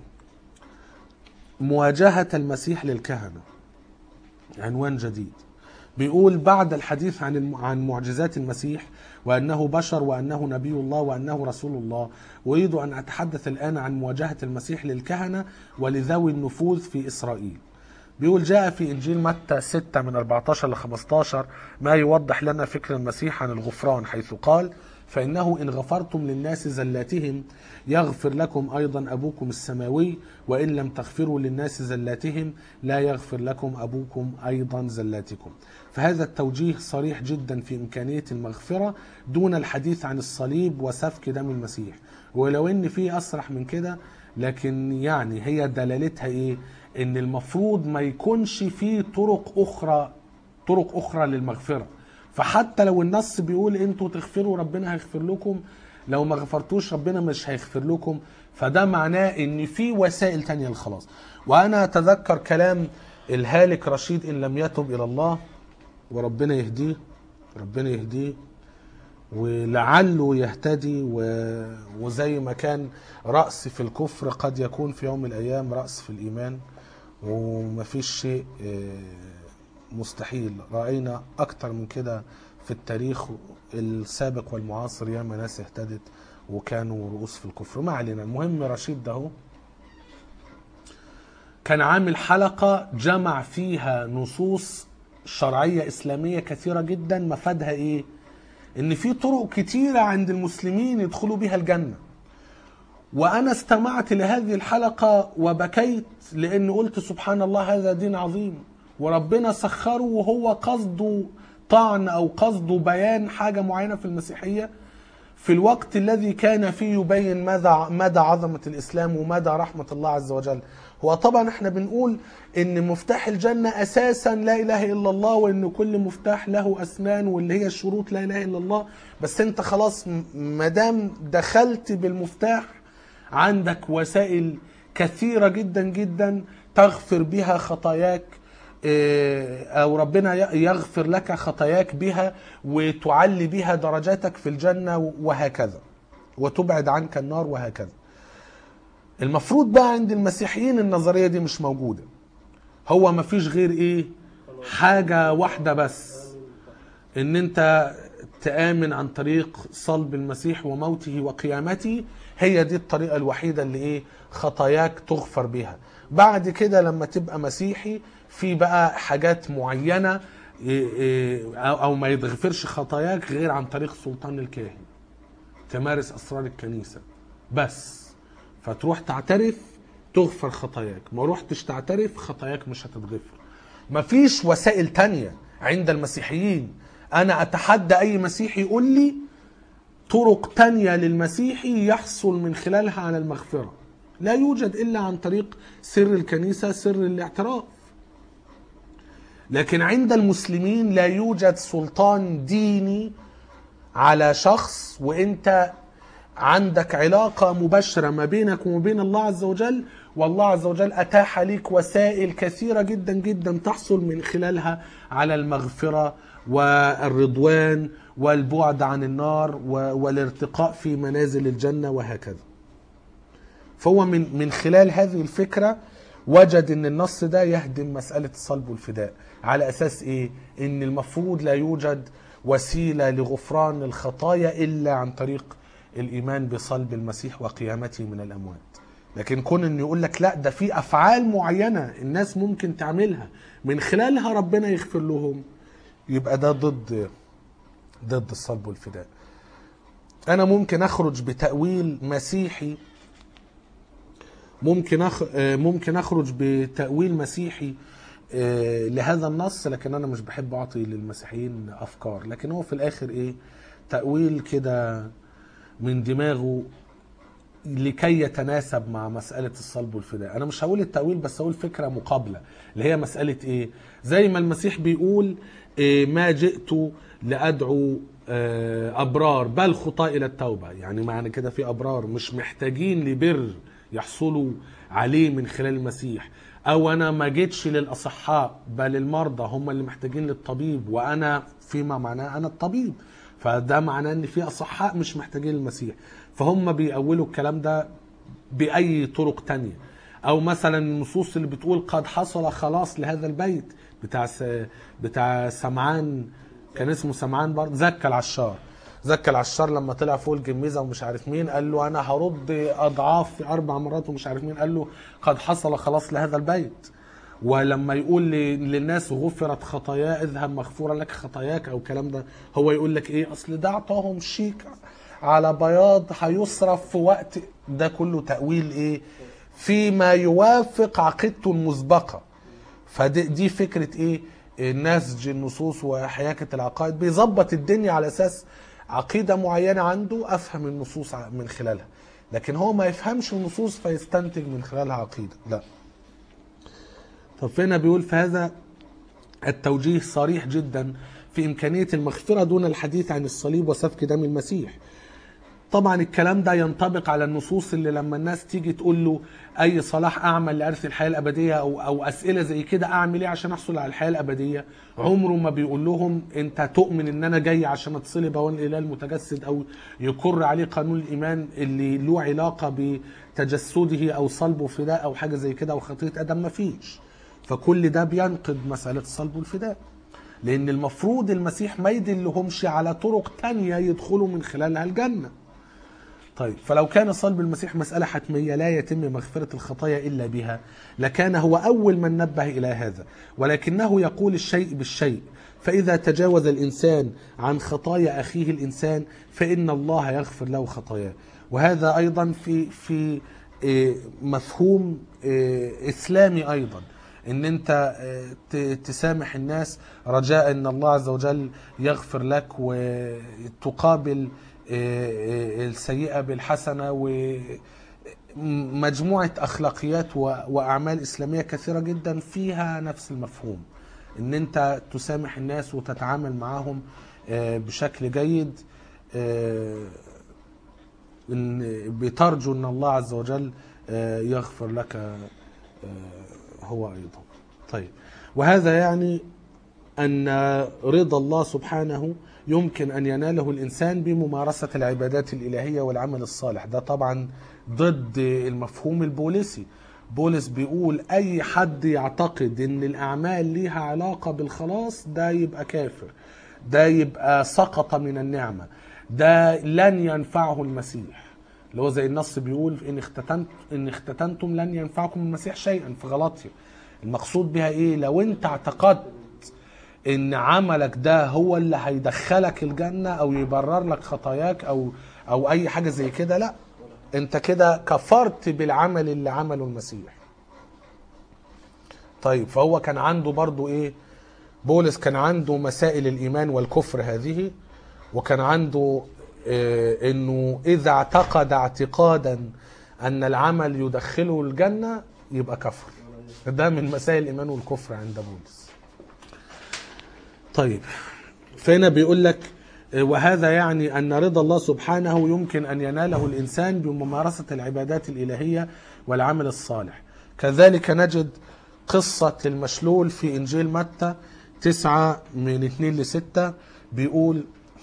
مواجهه المسيح للكهنه عنوان جديد بيقول بعد الحديث عن الم- عن معجزات المسيح وانه بشر وانه نبي الله وانه رسول الله اريد ان اتحدث الان عن مواجهه المسيح للكهنه ولذوي النفوذ في اسرائيل. بيقول جاء في انجيل متى 6 من 14 ل 15 ما يوضح لنا فكر المسيح عن الغفران حيث قال: فانه ان غفرتم للناس زلاتهم يغفر لكم ايضا ابوكم السماوي وان لم تغفروا للناس زلاتهم لا يغفر لكم ابوكم ايضا زلاتكم. فهذا التوجيه صريح جدا في امكانيه المغفره دون الحديث عن الصليب وسفك دم المسيح. ولو ان في اصرح من كده لكن يعني هي دلالتها ايه؟ ان المفروض ما يكونش في طرق اخرى طرق اخرى للمغفره فحتى لو النص بيقول انتوا تغفروا ربنا هيغفر لكم لو ما غفرتوش ربنا مش هيغفر لكم فده معناه ان في وسائل تانية للخلاص وانا اتذكر كلام الهالك رشيد ان لم يتب الى الله وربنا يهديه ربنا يهديه ولعله يهتدي و... وزي ما كان رأس في الكفر قد يكون في يوم من الأيام رأس في الإيمان ومفيش شيء آه، مستحيل رأينا أكتر من كده في التاريخ السابق والمعاصر ياما ناس اهتدت وكانوا رؤوس في الكفر ما علينا المهم رشيد ده هو كان عامل حلقة جمع فيها نصوص شرعية إسلامية كثيرة جدا مفادها إيه؟ إن في طرق كتيرة عند المسلمين يدخلوا بيها الجنة وأنا استمعت لهذه الحلقة وبكيت لأن قلت سبحان الله هذا دين عظيم وربنا سخره وهو قصده طعن أو قصده بيان حاجة معينة في المسيحية في الوقت الذي كان فيه يبين مدى مدى عظمة الإسلام ومدى رحمة الله عز وجل هو طبعا احنا بنقول ان مفتاح الجنة اساسا لا اله الا الله وان كل مفتاح له اسنان واللي هي الشروط لا اله الا الله بس انت خلاص م- مادام دخلت بالمفتاح عندك وسائل كثيرة جدا جدا تغفر بها خطاياك إيه، او ربنا ي- يغفر لك خطاياك بها وتعلي بها درجاتك في الجنة وهكذا وتبعد عنك النار وهكذا المفروض بقى عند المسيحيين النظرية دي مش موجودة هو مفيش غير ايه حاجة واحدة بس ان انت تآمن عن طريق صلب المسيح وموته وقيامته هي دي الطريقة الوحيدة اللي ايه خطاياك تغفر بها بعد كده لما تبقى مسيحي في بقى حاجات معينة إيه إيه او أو ما يتغفرش خطاياك غير عن طريق سلطان الكاهن تمارس اسرار الكنيسة بس فتروح تعترف تغفر خطاياك ما روحتش تعترف خطاياك مش هتتغفر مفيش وسائل تانية عند المسيحيين انا اتحدى اي مسيحي يقول لي طرق تانية للمسيحي يحصل من خلالها على المغفرة لا يوجد إلا عن طريق سر الكنيسة سر الاعتراف لكن عند المسلمين لا يوجد سلطان ديني على شخص وانت عندك علاقة مباشرة ما بينك وما بين الله عز وجل والله عز وجل أتاح لك وسائل كثيرة جدا جدا تحصل من خلالها على المغفرة والرضوان والبعد عن النار و- والارتقاء في منازل الجنة وهكذا فهو من من خلال هذه الفكرة وجد ان النص ده يهدم مسألة الصلب والفداء على اساس ايه ان المفروض لا يوجد وسيلة لغفران الخطايا الا عن طريق الايمان بصلب المسيح وقيامته من الاموات لكن كون انه يقول لك لا ده في افعال معينة الناس ممكن تعملها من خلالها ربنا يغفر لهم يبقى ده ضد ضد الصلب والفداء انا ممكن اخرج بتأويل مسيحي ممكن أخ... آه، ممكن اخرج بتأويل مسيحي آه، لهذا النص لكن انا مش بحب اعطي للمسيحيين افكار لكن هو في الاخر ايه تأويل كده من دماغه لكي يتناسب مع مسألة الصلب والفداء أنا مش هقول التأويل بس هقول فكرة مقابلة اللي هي مسألة إيه زي ما المسيح بيقول إيه ما جئت لأدعو آه، أبرار بل خطاة إلى التوبة يعني معنى كده في أبرار مش محتاجين لبر يحصلوا عليه من خلال المسيح أو أنا ما جيتش للأصحاء بل المرضى هم اللي محتاجين للطبيب وأنا فيما معناه أنا الطبيب فده معناه ان في اصحاء مش محتاجين المسيح فهم بيأولوا الكلام ده باي طرق تانية او مثلا النصوص اللي بتقول قد حصل خلاص لهذا البيت بتاع س... بتاع سمعان كان اسمه سمعان برضه زكى العشار زكى العشار لما طلع فوق الجميزه ومش عارف مين قال له انا هرد اضعاف في اربع مرات ومش عارف مين قال له قد حصل خلاص لهذا البيت ولما يقول ل- للناس غفرت خطاياه اذهب مغفورة لك خطاياك او الكلام ده هو يقول لك ايه اصل ده اعطاهم شيك على بياض هيصرف في وقت ده كله تأويل ايه فيما يوافق عقيدته المسبقة فدي دي فكرة ايه نسج النصوص وحياكة العقائد بيظبط الدنيا على اساس عقيدة معينة عنده افهم النصوص ع- من خلالها لكن هو ما يفهمش النصوص فيستنتج من خلالها عقيدة لا طب فهنا بيقول في هذا التوجيه صريح جدا في إمكانية المغفرة دون الحديث عن الصليب وسفك دم المسيح طبعا الكلام ده ينطبق على النصوص اللي لما الناس تيجي تقول له اي صلاح اعمل لارث الحياه الابديه او او اسئله زي كده اعمل ايه عشان احصل على الحياه الابديه عمره ما بيقول لهم انت تؤمن ان انا جاي عشان اتصلب وانا الاله المتجسد او يقر عليه قانون الايمان اللي له علاقه بتجسده او صلبه فداء او حاجه زي كده او خطيه ادم ما فيش فكل ده بينقض مساله الصلب والفداء لان المفروض المسيح ما يدلهمش على طرق تانية يدخلوا من خلالها الجنه طيب فلو كان صلب المسيح مسألة حتمية لا يتم مغفرة الخطايا إلا بها لكان هو أول من نبه إلى هذا ولكنه يقول الشيء بالشيء فإذا تجاوز الإنسان عن خطايا أخيه الإنسان فإن الله يغفر له خطاياه وهذا أيضا في في إيه، مفهوم إيه، إسلامي أيضا ان انت آه، ت- تسامح الناس رجاء ان الله عز وجل يغفر لك وتقابل آه، آه، السيئة بالحسنة ومجموعة أخلاقيات و- وأعمال إسلامية كثيرة جدا فيها نفس المفهوم ان انت تسامح الناس وتتعامل معهم آه، بشكل جيد آه، إن بترجو ان الله عز وجل آه، يغفر لك آه، هو ايضا طيب وهذا يعني ان رضا الله سبحانه يمكن ان يناله الانسان بممارسه العبادات الالهيه والعمل الصالح ده طبعا ضد المفهوم البوليسي بولس بيقول اي حد يعتقد ان الاعمال ليها علاقه بالخلاص ده يبقى كافر ده يبقى سقط من النعمه ده لن ينفعه المسيح اللي هو زي النص بيقول ان اختتنت ان اختتنتم لن ينفعكم المسيح شيئا في غلطية المقصود بها ايه لو انت اعتقدت ان عملك ده هو اللي هيدخلك الجنة او يبرر لك خطاياك او او اي حاجة زي كده لا انت كده كفرت بالعمل اللي عمله المسيح طيب فهو كان عنده برضو ايه بولس كان عنده مسائل الايمان والكفر هذه وكان عنده إيه انه اذا اعتقد اعتقادا ان العمل يدخله الجنه يبقى كفر ده من مسائل الايمان والكفر عند بولس طيب فهنا بيقول لك وهذا يعني أن رضا الله سبحانه يمكن أن يناله الإنسان بممارسة العبادات الإلهية والعمل الصالح كذلك نجد قصة المشلول في إنجيل متى تسعة من اثنين لستة بيقول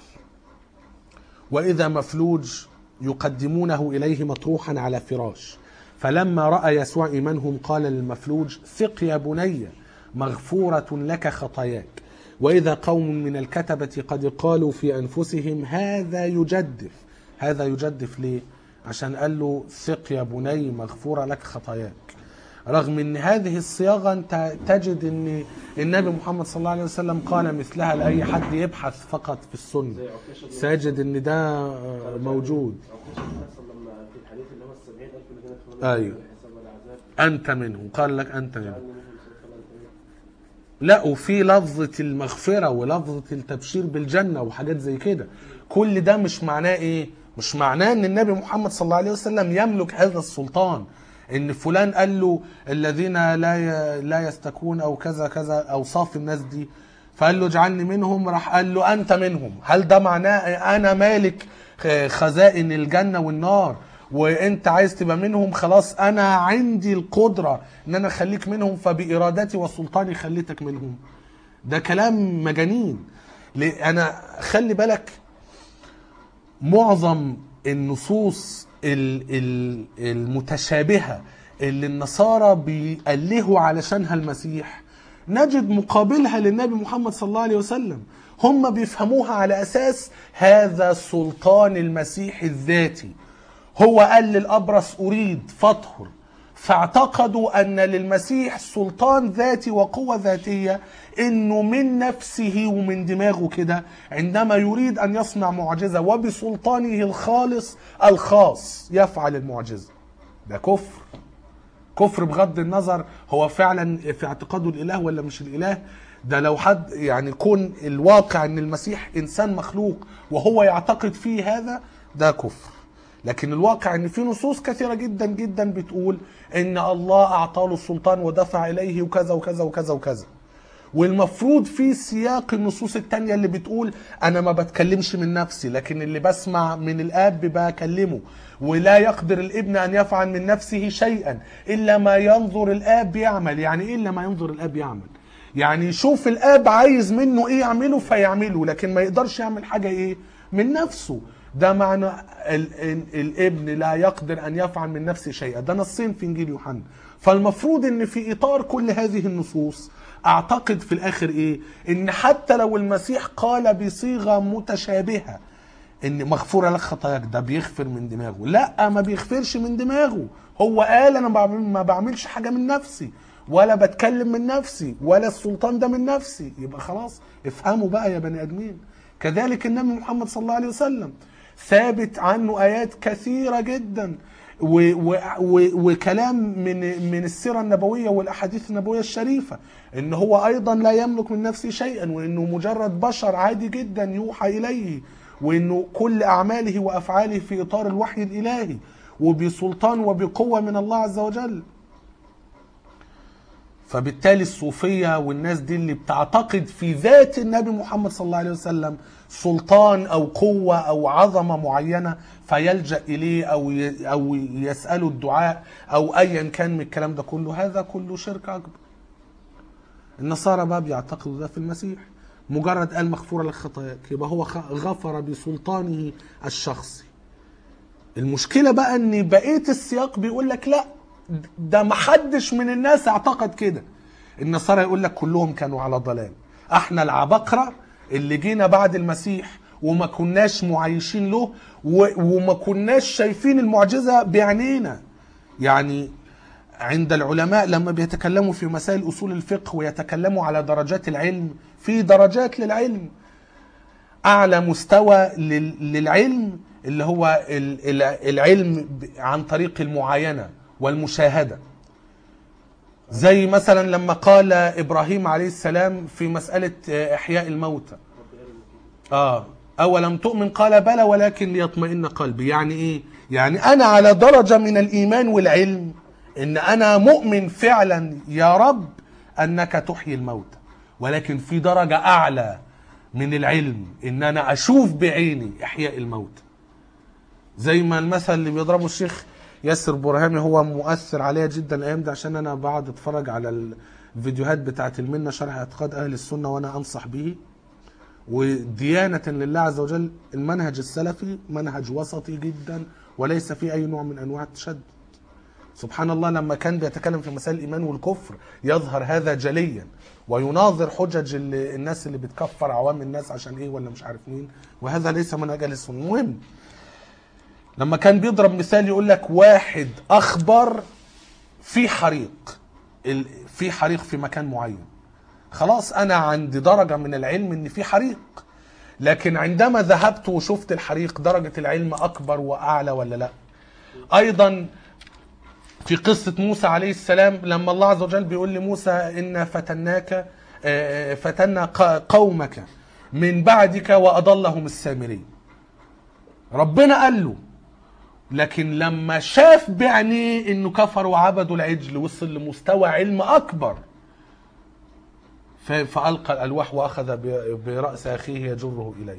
وإذا مفلوج يقدمونه إليه مطروحا على فراش فلما رأى يسوع إيمانهم قال للمفلوج ثق يا بني مغفورة لك خطاياك وإذا قوم من الكتبة قد قالوا في أنفسهم هذا يجدف هذا يجدف ليه؟ عشان قال له ثق يا بني مغفورة لك خطاياك رغم ان هذه الصياغه انت تجد ان النبي محمد صلى الله عليه وسلم قال مثلها لاي حد يبحث فقط في السنه زي عكاشة بن- ساجد ان ده موجود عكاشة بن محصن لما في الحديث اللي هو السبعين ألف الذين يدخلون أيوه. الحساب والعذاب انت منهم قال لك انت منهم جعلني منهم سلطانا أنت لا وفي لفظة المغفرة ولفظة التبشير بالجنة وحاجات زي كده كل ده مش معناه ايه مش معناه ان النبي محمد صلى الله عليه وسلم يملك هذا السلطان ان فلان قال له الذين لا ي... لا يستكون او كذا كذا اوصاف الناس دي فقال له اجعلني منهم راح قال له انت منهم هل ده معناه انا مالك خزائن الجنة والنار وانت عايز تبقى منهم خلاص انا عندي القدرة ان انا اخليك منهم فبارادتي وسلطاني خليتك منهم ده كلام مجانين ليه؟ انا خلي بالك معظم النصوص ال- ال- المتشابهة اللي النصارى بيألهوا علشانها المسيح نجد مقابلها للنبي محمد صلى الله عليه وسلم هم بيفهموها على أساس هذا سلطان المسيح الذاتي هو قال للأبرص أريد فاطهر فاعتقدوا أن للمسيح سلطان ذاتي وقوة ذاتية إنه من نفسه ومن دماغه كده عندما يريد أن يصنع معجزة وبسلطانه الخالص الخاص يفعل المعجزة ده كفر كفر بغض النظر هو فعلا في اعتقاده الاله ولا مش الاله ده لو حد يعني يكون الواقع ان المسيح انسان مخلوق وهو يعتقد فيه هذا ده كفر لكن الواقع ان في نصوص كثيره جدا جدا بتقول ان الله اعطاه السلطان ودفع اليه وكذا وكذا وكذا وكذا والمفروض في سياق النصوص التانية اللي بتقول أنا ما بتكلمش من نفسي لكن اللي بسمع من الآب بكلمه ولا يقدر الابن أن يفعل من نفسه شيئا إلا ما ينظر الآب يعمل يعني إيه إلا ما ينظر الآب يعمل يعني يشوف الآب عايز منه إيه يعمله فيعمله لكن ما يقدرش يعمل حاجة إيه من نفسه ده معنى ال ال الابن لا يقدر أن يفعل من نفسه شيئا ده نصين في إنجيل يوحنا فالمفروض ان في اطار كل هذه النصوص اعتقد في الاخر ايه ان حتى لو المسيح قال بصيغه متشابهه ان مغفوره لك خطاياك ده بيغفر من دماغه لا ما بيغفرش من دماغه هو قال انا بعمل- ما بعملش حاجه من نفسي ولا بتكلم من نفسي ولا السلطان ده من نفسي يبقى خلاص افهموا بقى يا بني ادمين كذلك النبي محمد صلى الله عليه وسلم ثابت عنه ايات كثيره جدا و و و وكلام من من السيره النبويه والاحاديث النبويه الشريفه ان هو ايضا لا يملك من نفسه شيئا وانه مجرد بشر عادي جدا يوحى اليه وانه كل اعماله وافعاله في اطار الوحي الالهي وبسلطان وبقوه من الله عز وجل فبالتالي الصوفية والناس دي اللي بتعتقد في ذات النبي محمد صلى الله عليه وسلم سلطان أو قوة أو عظمة معينة فيلجأ إليه أو ي- أو يسأله الدعاء أو أيا كان من الكلام ده كله هذا كله شرك أكبر النصارى بقى بيعتقدوا ده في المسيح مجرد قال مغفورة لك خطاياك يبقى هو خ- غفر بسلطانه الشخصي المشكله بقى ان بقيه السياق بيقول لك لا ده محدش من الناس اعتقد كده النصارى يقول لك كلهم كانوا على ضلال احنا العبقرة اللي جينا بعد المسيح وما كناش معايشين له و- وما كناش شايفين المعجزة بعينينا يعني عند العلماء لما بيتكلموا في مسائل اصول الفقه ويتكلموا على درجات العلم في درجات للعلم اعلى مستوى لل- للعلم اللي هو ال- ال- العلم ب- عن طريق المعاينه والمشاهده زي مثلا لما قال ابراهيم عليه السلام في مساله آه، احياء الموتى رب ارني كيف اه اولم تؤمن قال بلى ولكن ليطمئن قلبي يعني ايه يعني انا على درجه من الايمان والعلم ان انا مؤمن فعلا يا رب انك تحيي الموتى ولكن في درجه اعلى من العلم ان انا اشوف بعيني احياء الموتى زي ما المثل اللي بيضربه الشيخ ياسر برهامي هو مؤثر عليا جدا الايام دي عشان انا بقعد اتفرج على الفيديوهات بتاعت المنه شرح اعتقاد اهل السنه وانا انصح به وديانة لله عز وجل المنهج السلفي منهج وسطي جدا وليس فيه أي نوع من أنواع التشدد سبحان الله لما كان بيتكلم في مسائل الإيمان والكفر يظهر هذا جليا ويناظر حجج ال- الناس اللي بتكفر عوام الناس عشان إيه ولا مش عارف مين وهذا ليس منهج أهل السنة المهم لما كان بيضرب مثال يقول لك واحد أخبر في حريق ال- في حريق في مكان معين خلاص انا عندي درجه من العلم ان في حريق لكن عندما ذهبت وشفت الحريق درجه العلم اكبر واعلى ولا لا ايضا في قصه موسى عليه السلام لما الله عز وجل بيقول لموسى ان فتناك آه، فتنا ق- قومك من بعدك واضلهم السامري ربنا قال له لكن لما شاف بعينيه انه كفر وعبدوا العجل وصل لمستوى علم اكبر ف- فألقى الألواح وأخذ ب- برأس أخيه يجره إليه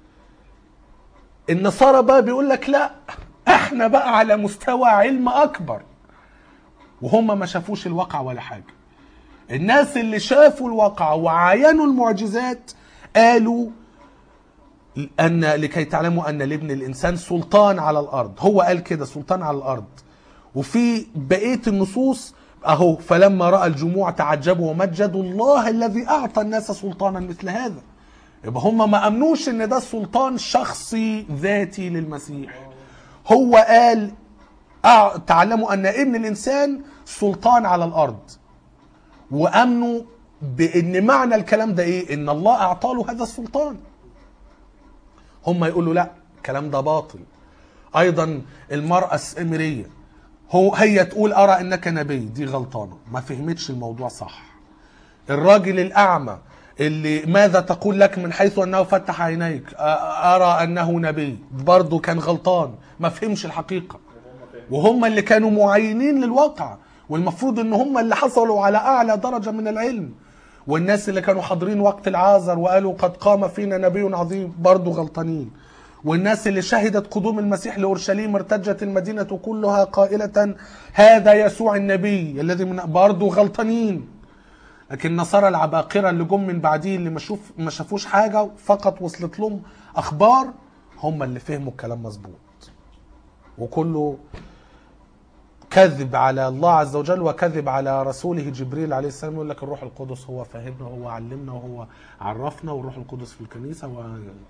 النصارى بقى بيقول لك لا احنا بقى على مستوى علم أكبر وهم ما شافوش الواقع ولا حاجة الناس اللي شافوا الواقع وعاينوا المعجزات قالوا أن لكي تعلموا أن لابن الإنسان سلطان على الأرض هو قال كده سلطان على الأرض وفي بقية النصوص أهو فلما رأى الجموع تعجبوا ومجدوا الله الذي أعطى الناس سلطانا مثل هذا يبقى هم ما أمنوش إن ده سلطان شخصي ذاتي للمسيح هو قال أع- تعلموا أن ابن الإنسان سلطان على الأرض وأمنوا بأن معنى الكلام ده إيه إن الله أعطاله هذا السلطان هم يقولوا لا الكلام ده باطل ايضا المراه السامريه هو هي تقول ارى انك نبي دي غلطانه ما فهمتش الموضوع صح الراجل الاعمى اللي ماذا تقول لك من حيث انه فتح عينيك أ- ارى انه نبي برضه كان غلطان ما فهمش الحقيقه وهم اللي كانوا معينين للواقع والمفروض ان هم اللي حصلوا على اعلى درجه من العلم والناس اللي كانوا حاضرين وقت العازر وقالوا قد قام فينا نبي عظيم برضه غلطانين والناس اللي شهدت قدوم المسيح لاورشليم ارتجت المدينه كلها قائله هذا يسوع النبي الذي من برضه غلطانين لكن النصارى العباقرة اللي جم من بعديه اللي ما شوف ما شافوش حاجة فقط وصلت لهم أخبار هم اللي فهموا الكلام مظبوط وكله كذب على الله عز وجل وكذب على رسوله جبريل عليه السلام يقول لك الروح القدس هو فهمنا وهو علمنا وهو عرفنا والروح القدس في الكنيسة و...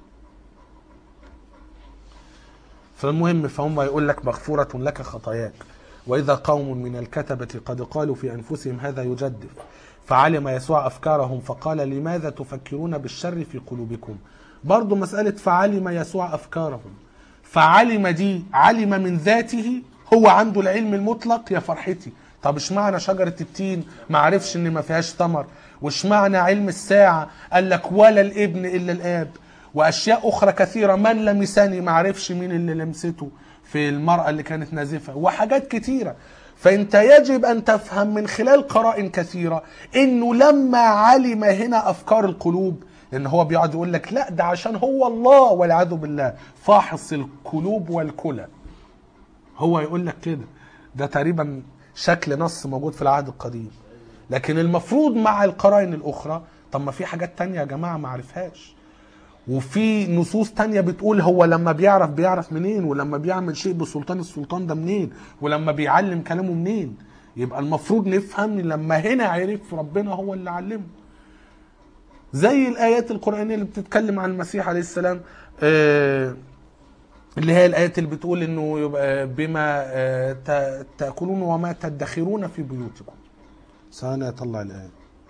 فالمهم فهم يقول لك مغفورة لك خطاياك وإذا قوم من الكتبة قد قالوا في أنفسهم هذا يجدف فعلم يسوع أفكارهم فقال لماذا تفكرون بالشر في قلوبكم برضو مسألة فعلم يسوع أفكارهم فعلم دي علم من ذاته هو عنده العلم المطلق يا فرحتي طب اشمعنى شجرة التين ما عرفش ان ما فيهاش ثمر واشمعنى علم الساعة قال لك ولا الابن الا الاب واشياء اخرى كثيرة من لمسني ما عرفش مين اللي لمسته في المرأة اللي كانت نازفة وحاجات كتيرة فانت يجب ان تفهم من خلال قرائن كثيرة انه لما علم هنا افكار القلوب لان هو بيقعد يقول لك لا ده عشان هو الله والعياذ بالله فاحص القلوب والكلى هو يقول لك كده ده تقريبا شكل نص موجود في العهد القديم لكن المفروض مع القرائن الاخرى طب ما في حاجات تانية يا جماعه ما عرفهاش وفي نصوص تانية بتقول هو لما بيعرف بيعرف منين ولما بيعمل شيء بسلطان السلطان ده منين ولما بيعلم كلامه منين يبقى المفروض نفهم لما هنا عرف ربنا هو اللي علمه زي الايات القرانيه اللي بتتكلم عن المسيح عليه السلام آه اللي هي الايات اللي بتقول انه يبقى بما آه، تا- تاكلون وما تدخرون في بيوتكم ثانية اطلع الايه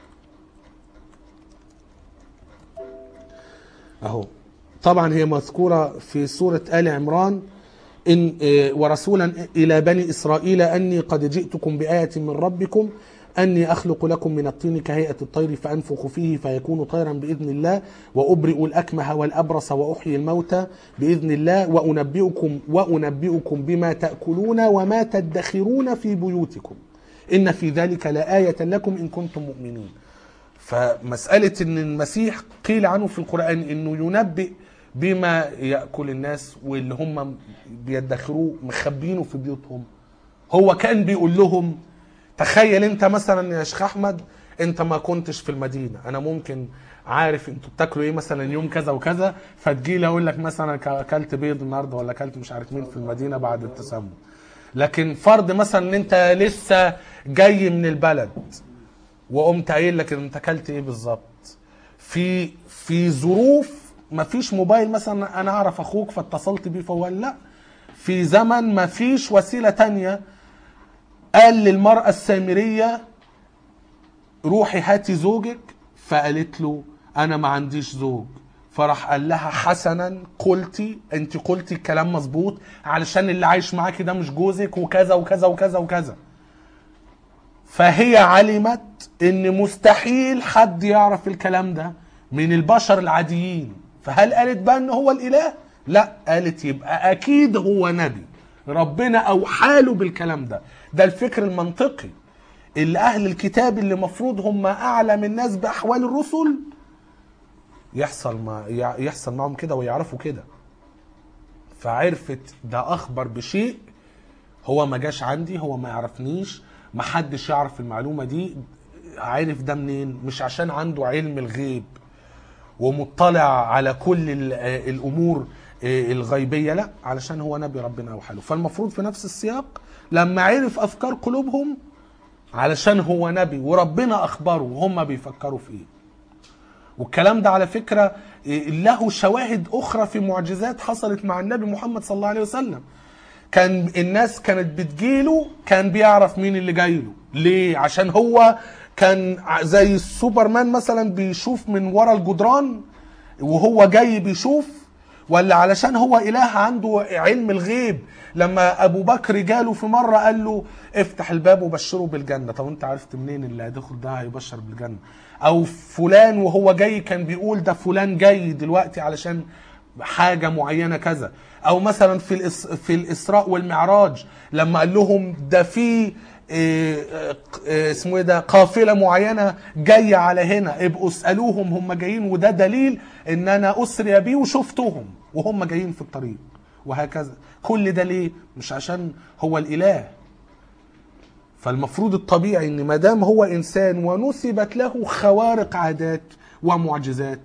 اهو طبعا هي مذكوره في سوره ال عمران ان آه، ورسولا الى بني اسرائيل اني قد جئتكم بايه من ربكم أني أخلق لكم من الطين كهيئة الطير فأنفخ فيه فيكون طيرا بإذن الله وأبرئ الأكمه والأبرص وأحيي الموتى بإذن الله وأنبئكم وأنبئكم بما تأكلون وما تدخرون في بيوتكم إن في ذلك لآية لكم إن كنتم مؤمنين فمسألة أن المسيح قيل عنه في القرآن أنه ينبئ بما يأكل الناس واللي هم بيدخروه مخبينه في بيوتهم هو كان بيقول لهم تخيل انت مثلا يا شيخ احمد انت ما كنتش في المدينه انا ممكن عارف انتوا بتاكلوا ايه مثلا يوم كذا وكذا فتجي اقول لك مثلا ك- اكلت بيض النهارده ولا اكلت مش عارف مين في المدينه بعد التسمم لكن فرض مثلا ان انت لسه جاي من البلد وقمت قايل لك انت اكلت ايه بالظبط في في ظروف ما فيش موبايل مثلا انا اعرف اخوك فاتصلت بيه فهو قال لا في زمن ما فيش وسيله تانية قال للمراه السامريه روحي هاتي زوجك فقالت له انا ما عنديش زوج فراح قال لها حسنا قلتي انت قلتي الكلام مظبوط علشان اللي عايش معاكي ده مش جوزك وكذا وكذا وكذا وكذا فهي علمت ان مستحيل حد يعرف الكلام ده من البشر العاديين فهل قالت بقى ان هو الاله لا قالت يبقى اكيد هو نبي ربنا اوحى له بالكلام ده ده الفكر المنطقي اللي اهل الكتاب اللي مفروض هم اعلم الناس باحوال الرسل يحصل ما يحصل معهم كده ويعرفوا كده فعرفت ده اخبر بشيء هو ما جاش عندي هو ما يعرفنيش ما حدش يعرف المعلومه دي عارف ده منين مش عشان عنده علم الغيب ومطلع على كل ال- آه، الامور آه، الغيبيه لا علشان هو نبي ربنا اوحى له فالمفروض في نفس السياق لما عرف افكار قلوبهم علشان هو نبي وربنا اخبره وهم بيفكروا في ايه والكلام ده على فكره إيه، له شواهد اخرى في معجزات حصلت مع النبي محمد صلى الله عليه وسلم كان الناس كانت بتجيله كان بيعرف مين اللي جاي له ليه عشان هو كان ع- زي السوبرمان مثلا بيشوف من ورا الجدران وهو جاي بيشوف ولا علشان هو اله عنده علم الغيب لما ابو بكر جاله في مره قال له افتح الباب وبشره بالجنه طب انت عرفت منين اللي هيدخل ده هيبشر بالجنه او فلان وهو جاي كان بيقول ده فلان جاي دلوقتي علشان حاجه معينه كذا او مثلا في الإس في الاسراء والمعراج لما قال لهم ده في إيه، إيه، اسمه ايه ده قافله معينه جايه على هنا ابقوا اسالوهم هم جايين وده دليل ان انا اسري بيه وشفتهم وهم جايين في الطريق وهكذا كل ده ليه مش عشان هو الاله فالمفروض الطبيعي ان ما دام هو انسان ونسبت له خوارق عادات ومعجزات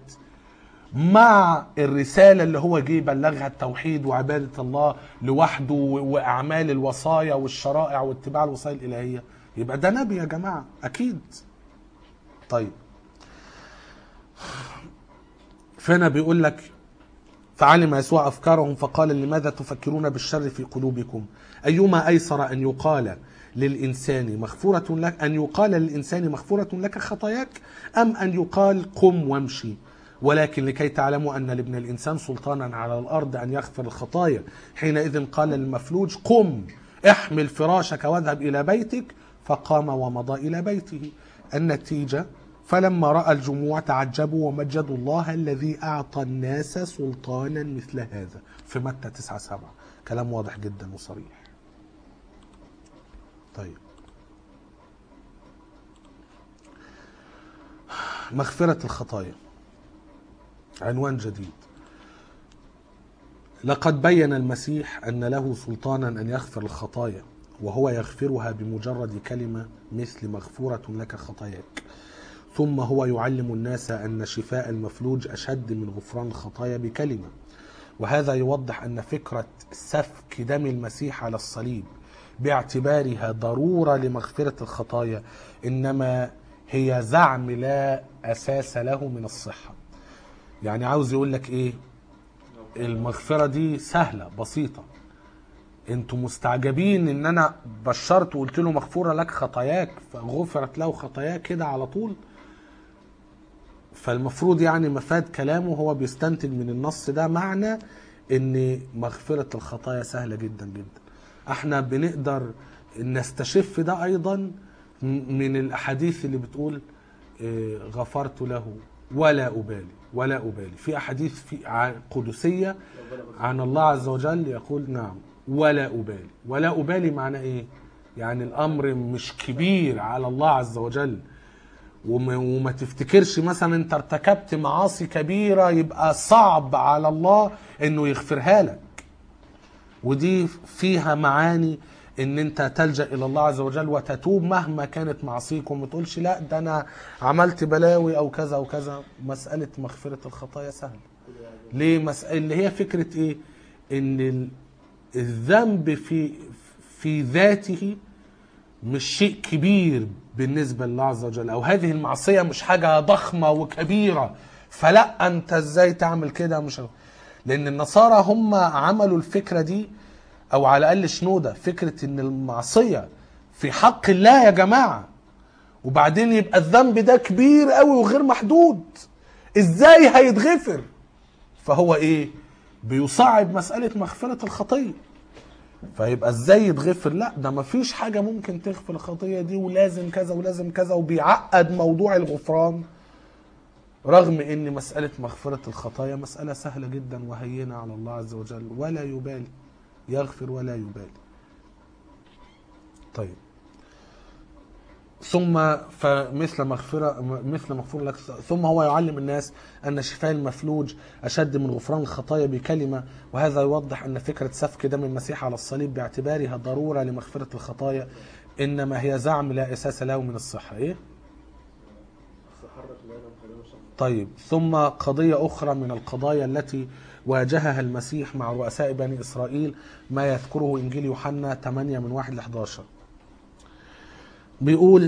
مع الرسالة اللي هو جه يبلغها التوحيد وعبادة الله لوحده و- وأعمال الوصايا والشرائع واتباع الوصايا الإلهية يبقى ده نبي يا جماعة أكيد طيب فهنا بيقول لك فعلم يسوع أفكارهم فقال لماذا تفكرون بالشر في قلوبكم أيما أيسر أن يقال للإنسان مغفورة لك أن يقال للإنسان مغفورة لك خطاياك أم أن يقال قم وامشي ولكن لكي تعلموا أن لابن الإنسان سلطانا على الأرض أن يغفر الخطايا حينئذ قال للمفلوج قم احمل فراشك واذهب إلى بيتك فقام ومضى إلى بيته النتيجة فلما راى الجموع تعجبوا ومجدوا الله الذي اعطى الناس سلطانا مثل هذا في متى 9 7 كلام واضح جدا وصريح طيب مغفرة الخطايا عنوان جديد لقد بين المسيح أن له سلطانا أن يغفر الخطايا وهو يغفرها بمجرد كلمة مثل مغفورة لك خطاياك ثم هو يعلم الناس أن شفاء المفلوج أشد من غفران الخطايا بكلمة وهذا يوضح أن فكرة سفك دم المسيح على الصليب باعتبارها ضرورة لمغفرة الخطايا إنما هي زعم لا أساس له من الصحة يعني عاوز يقول لك إيه المغفرة دي سهلة بسيطة انتوا مستعجبين ان انا بشرت وقلت له مغفورة لك خطاياك فغفرت له خطاياك كده على طول فالمفروض يعني مفاد كلامه هو بيستنتج من النص ده معنى ان مغفرة الخطايا سهلة جدا جدا احنا بنقدر نستشف ده ايضا م- من الاحاديث اللي بتقول آه، غفرت له ولا ابالي ولا ابالي في احاديث في ع- قدسيه عن الله عز وجل يقول نعم ولا ابالي ولا ابالي معناه ايه يعني الامر مش كبير على الله عز وجل وما, وما تفتكرش مثلا انت ارتكبت معاصي كبيره يبقى صعب على الله انه يغفرها لك ودي فيها معاني ان انت تلجا الى الله عز وجل وتتوب مهما كانت معصيكم ما تقولش لا ده انا عملت بلاوي او كذا او كذا مساله مغفره الخطايا سهله ليه مسألة اللي هي فكره ايه ان ال- الذنب في في ذاته مش شيء كبير بالنسبة لله عز وجل أو هذه المعصية مش حاجة ضخمة وكبيرة فلا أنت إزاي تعمل كده مش لأن النصارى هم عملوا الفكرة دي أو على الأقل شنودة فكرة إن المعصية في حق الله يا جماعة وبعدين يبقى الذنب ده كبير قوي وغير محدود إزاي هيتغفر فهو إيه بيصعب مسألة مغفرة الخطية فيبقى ازاي يتغفر لا ده مفيش حاجه ممكن تغفر الخطيه دي ولازم كذا ولازم كذا وبيعقد موضوع الغفران رغم ان مساله مغفره الخطايا مساله سهله جدا وهينه على الله عز وجل ولا يبالي يغفر ولا يبالي طيب ثم فمثل مغفرة مثل مغفور لك ثم هو يعلم الناس أن شفاء المفلوج أشد من غفران الخطايا بكلمة وهذا يوضح أن فكرة سفك دم المسيح على الصليب باعتبارها ضرورة لمغفرة الخطايا إنما هي زعم لا أساس له من الصحة إيه؟ حرك الآلة وخلينا نشرح طيب ثم قضية أخرى من القضايا التي واجهها المسيح مع رؤساء بني إسرائيل ما يذكره إنجيل يوحنا 8 من 1 ل 11 بيقول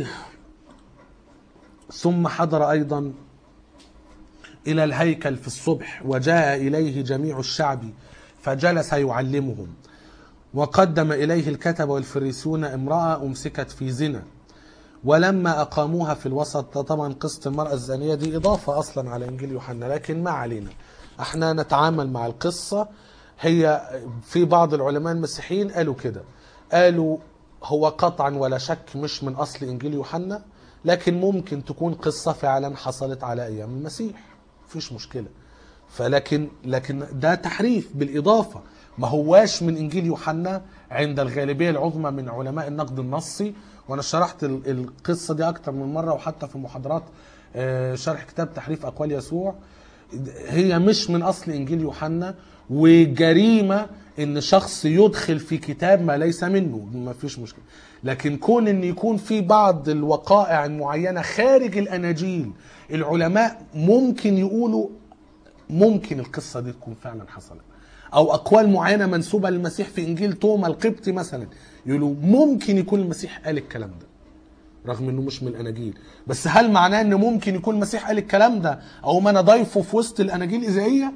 ثم حضر أيضا إلى الهيكل في الصبح وجاء إليه جميع الشعب فجلس يعلمهم وقدم إليه الكتب والفريسون امرأة أمسكت في زنا ولما أقاموها في الوسط ده طبعا قصة المرأة الزانية دي إضافة أصلا على إنجيل يوحنا لكن ما علينا احنا نتعامل مع القصة هي في بعض العلماء المسيحيين قالوا كده قالوا هو قطعا ولا شك مش من أصل إنجيل يوحنا لكن ممكن تكون قصة فعلا حصلت على أيام المسيح مفيش مشكلة فلكن لكن ده تحريف بالإضافة ما هواش من إنجيل يوحنا عند الغالبية العظمى من علماء النقد النصي وأنا شرحت ال- القصة دي أكتر من مرة وحتى في محاضرات آه، شرح كتاب تحريف أقوال يسوع هي مش من أصل إنجيل يوحنا وجريمة إن شخص يدخل في كتاب ما ليس منه ما فيش مشكلة لكن كون إن يكون في بعض الوقائع المعينة خارج الأناجيل العلماء ممكن يقولوا ممكن القصة دي تكون فعلا حصلت أو أقوال معينة منسوبة للمسيح في إنجيل توما القبطي مثلا يقولوا ممكن يكون المسيح قال الكلام ده رغم انه مش من الاناجيل بس هل معناه ان ممكن يكون المسيح قال الكلام ده او ما انا ضايفه في وسط الاناجيل الاذاعيه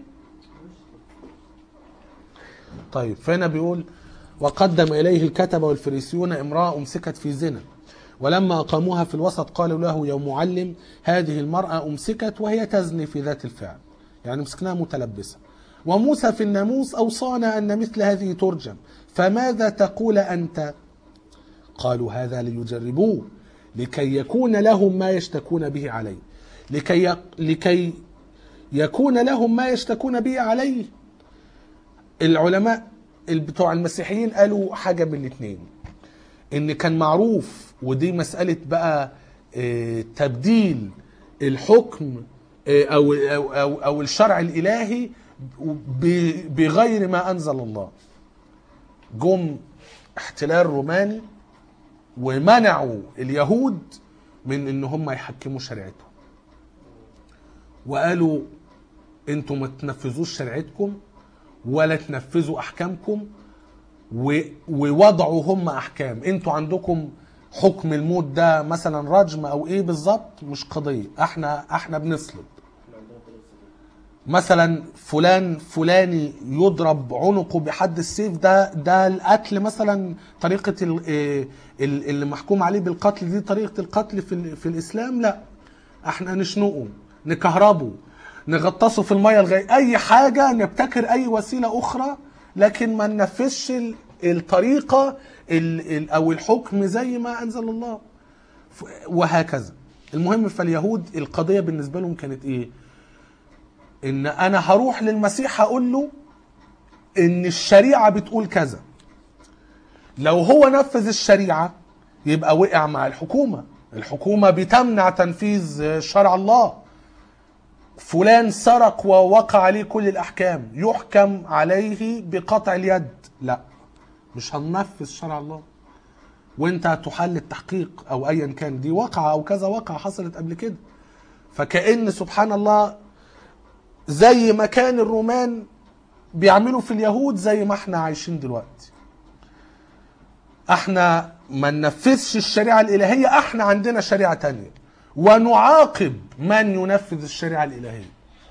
طيب فهنا بيقول وقدم اليه الكتبه والفريسيون امراه امسكت في زنا ولما اقاموها في الوسط قالوا له يا معلم هذه المراه امسكت وهي تزني في ذات الفعل يعني مسكناها متلبسه وموسى في الناموس اوصانا ان مثل هذه ترجم فماذا تقول انت قالوا هذا ليجربوه لكي يكون لهم ما يشتكون به عليه لكي يق... لكي يكون لهم ما يشتكون به عليه العلماء بتوع المسيحيين قالوا حاجة من الاثنين ان كان معروف ودي مسألة بقى آه، تبديل الحكم آه، او او او, أو الشرع الالهي ب- بغير ما انزل الله جم احتلال روماني ومنعوا اليهود من ان هم يحكموا شريعتهم وقالوا انتوا ما تنفذوش شريعتكم ولا تنفذوا احكامكم و- ووضعوا هم احكام انتوا عندكم حكم الموت ده مثلا رجم او ايه بالظبط مش قضيه احنا احنا بنصلب احنا عندنا ثلاث سنين مثلا فلان فلاني يضرب عنقه بحد السيف ده ده القتل مثلا طريقه ال- إيه ال- اللي محكوم عليه بالقتل دي طريقه القتل في ال- في الاسلام لا احنا نشنقه نكهربه نغطسه في الميه لغايه اي حاجه نبتكر اي وسيله اخرى لكن ما ننفذش ال- الطريقه ال- ال- او الحكم زي ما انزل الله ف- وهكذا المهم فاليهود القضيه بالنسبه لهم كانت ايه ان انا هروح للمسيح هقول له ان الشريعه بتقول كذا لو هو نفذ الشريعه يبقى وقع مع الحكومه الحكومه بتمنع تنفيذ شرع الله فلان سرق ووقع عليه كل الاحكام يحكم عليه بقطع اليد لا مش هننفذ شرع الله وانت هتحل التحقيق او ايا كان دي واقعه او كذا واقعه حصلت قبل كده فكأن سبحان الله زي ما كان الرومان بيعملوا في اليهود زي ما احنا عايشين دلوقتي احنا ما ننفذش الشريعة الإلهية احنا عندنا شريعة تانية ونعاقب من ينفذ الشريعة الإلهية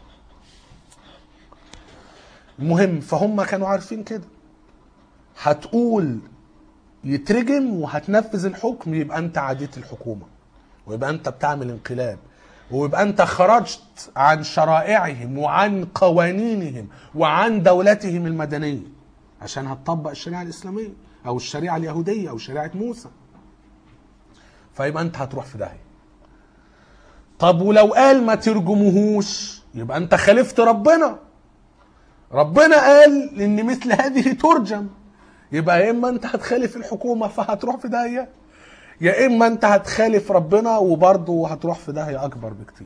المهم فهم كانوا عارفين كده هتقول يترجم وهتنفذ الحكم يبقى انت عاديت الحكومة ويبقى انت بتعمل انقلاب ويبقى انت خرجت عن شرائعهم وعن قوانينهم وعن دولتهم المدنية عشان هتطبق الشريعة الإسلامية أو الشريعة اليهودية أو شريعة موسى فيبقى انت هتروح في داهية طب ولو قال ما ترجموهوش يبقى انت خالفت ربنا ربنا قال ان مثل هذه ترجم يبقى يا اما انت هتخالف الحكومه فهتروح في داهيه يا اما انت هتخالف ربنا وبرضه هتروح في داهيه اكبر بكتير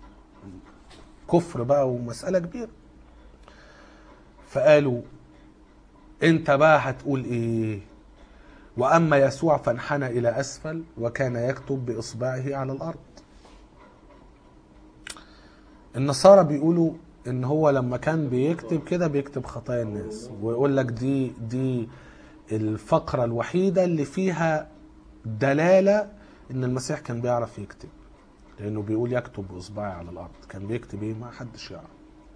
كفر بقى ومساله كبيره فقالوا انت بقى هتقول ايه واما يسوع فانحنى الى اسفل وكان يكتب باصبعه على الارض النصارى بيقولوا ان هو لما كان بيكتب كده بيكتب خطايا الناس ويقول لك دي دي الفقره الوحيده اللي فيها دلاله ان المسيح كان بيعرف يكتب لانه بيقول يكتب باصبعي على الارض كان بيكتب ايه ما حدش يعرف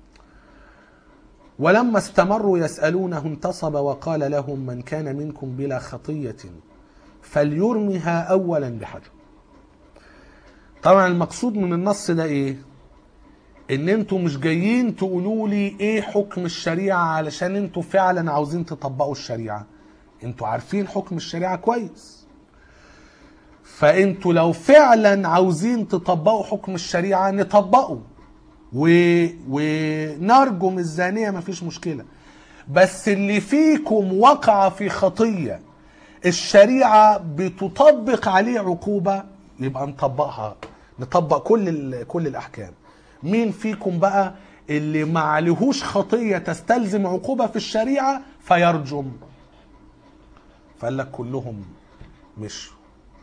ولما استمروا يسالونه انتصب وقال لهم من كان منكم بلا خطيه فليرمها اولا بحجر طبعا المقصود من النص ده ايه ان انتوا مش جايين تقولوا لي ايه حكم الشريعه علشان انتوا فعلا عاوزين تطبقوا الشريعه انتوا عارفين حكم الشريعه كويس فانتوا لو فعلا عاوزين تطبقوا حكم الشريعه نطبقه و... ونرجم الزانيه مفيش مشكله بس اللي فيكم وقع في خطيه الشريعه بتطبق عليه عقوبه يبقى نطبقها نطبق كل ال... كل الاحكام مين فيكم بقى اللي ما عليهوش خطيه تستلزم عقوبه في الشريعه فيرجم فقال لك كلهم مشوا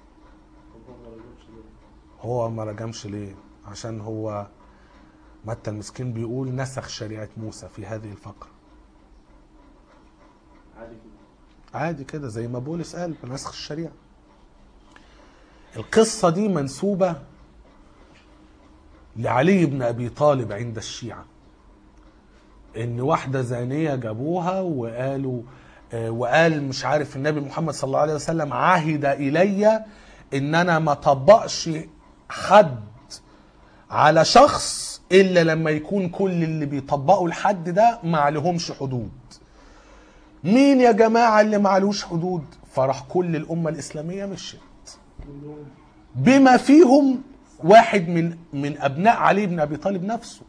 هو ما رجمش ليه عشان هو متى المسكين بيقول نسخ شريعه موسى في هذه الفقره عادي كده عادي كده زي ما بولس قال بنسخ الشريعه القصه دي منسوبه لعلي بن ابي طالب عند الشيعه ان واحده زانيه جابوها وقالوا آه، وقال مش عارف النبي محمد صلى الله عليه وسلم عهد الي ان انا ما طبقش حد على شخص الا لما يكون كل اللي بيطبقوا الحد ده ما عليهمش حدود مين يا جماعه اللي ما عليهوش حدود فراح كل الامه الاسلاميه مشيت بما فيهم واحد من من ابناء علي بن ابي طالب نفسه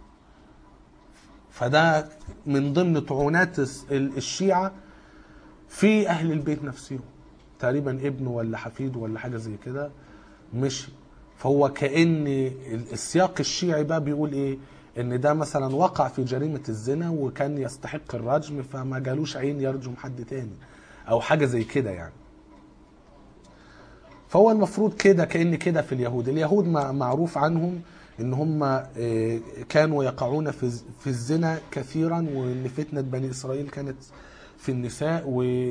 فده من ضمن طعونات الس- ال- الشيعه في اهل البيت نفسهم تقريبا ابنه ولا حفيده ولا حاجه زي كده مشي فهو كان ال- السياق الشيعي بقى بيقول ايه ان ده مثلا وقع في جريمه الزنا وكان يستحق الرجم فما جالوش عين يرجم حد تاني او حاجه زي كده يعني فهو المفروض كده كأن كده في اليهود اليهود مع- معروف عنهم ان هم آه، كانوا يقعون في الز- في الزنا كثيرا وان فتنه بني اسرائيل كانت في النساء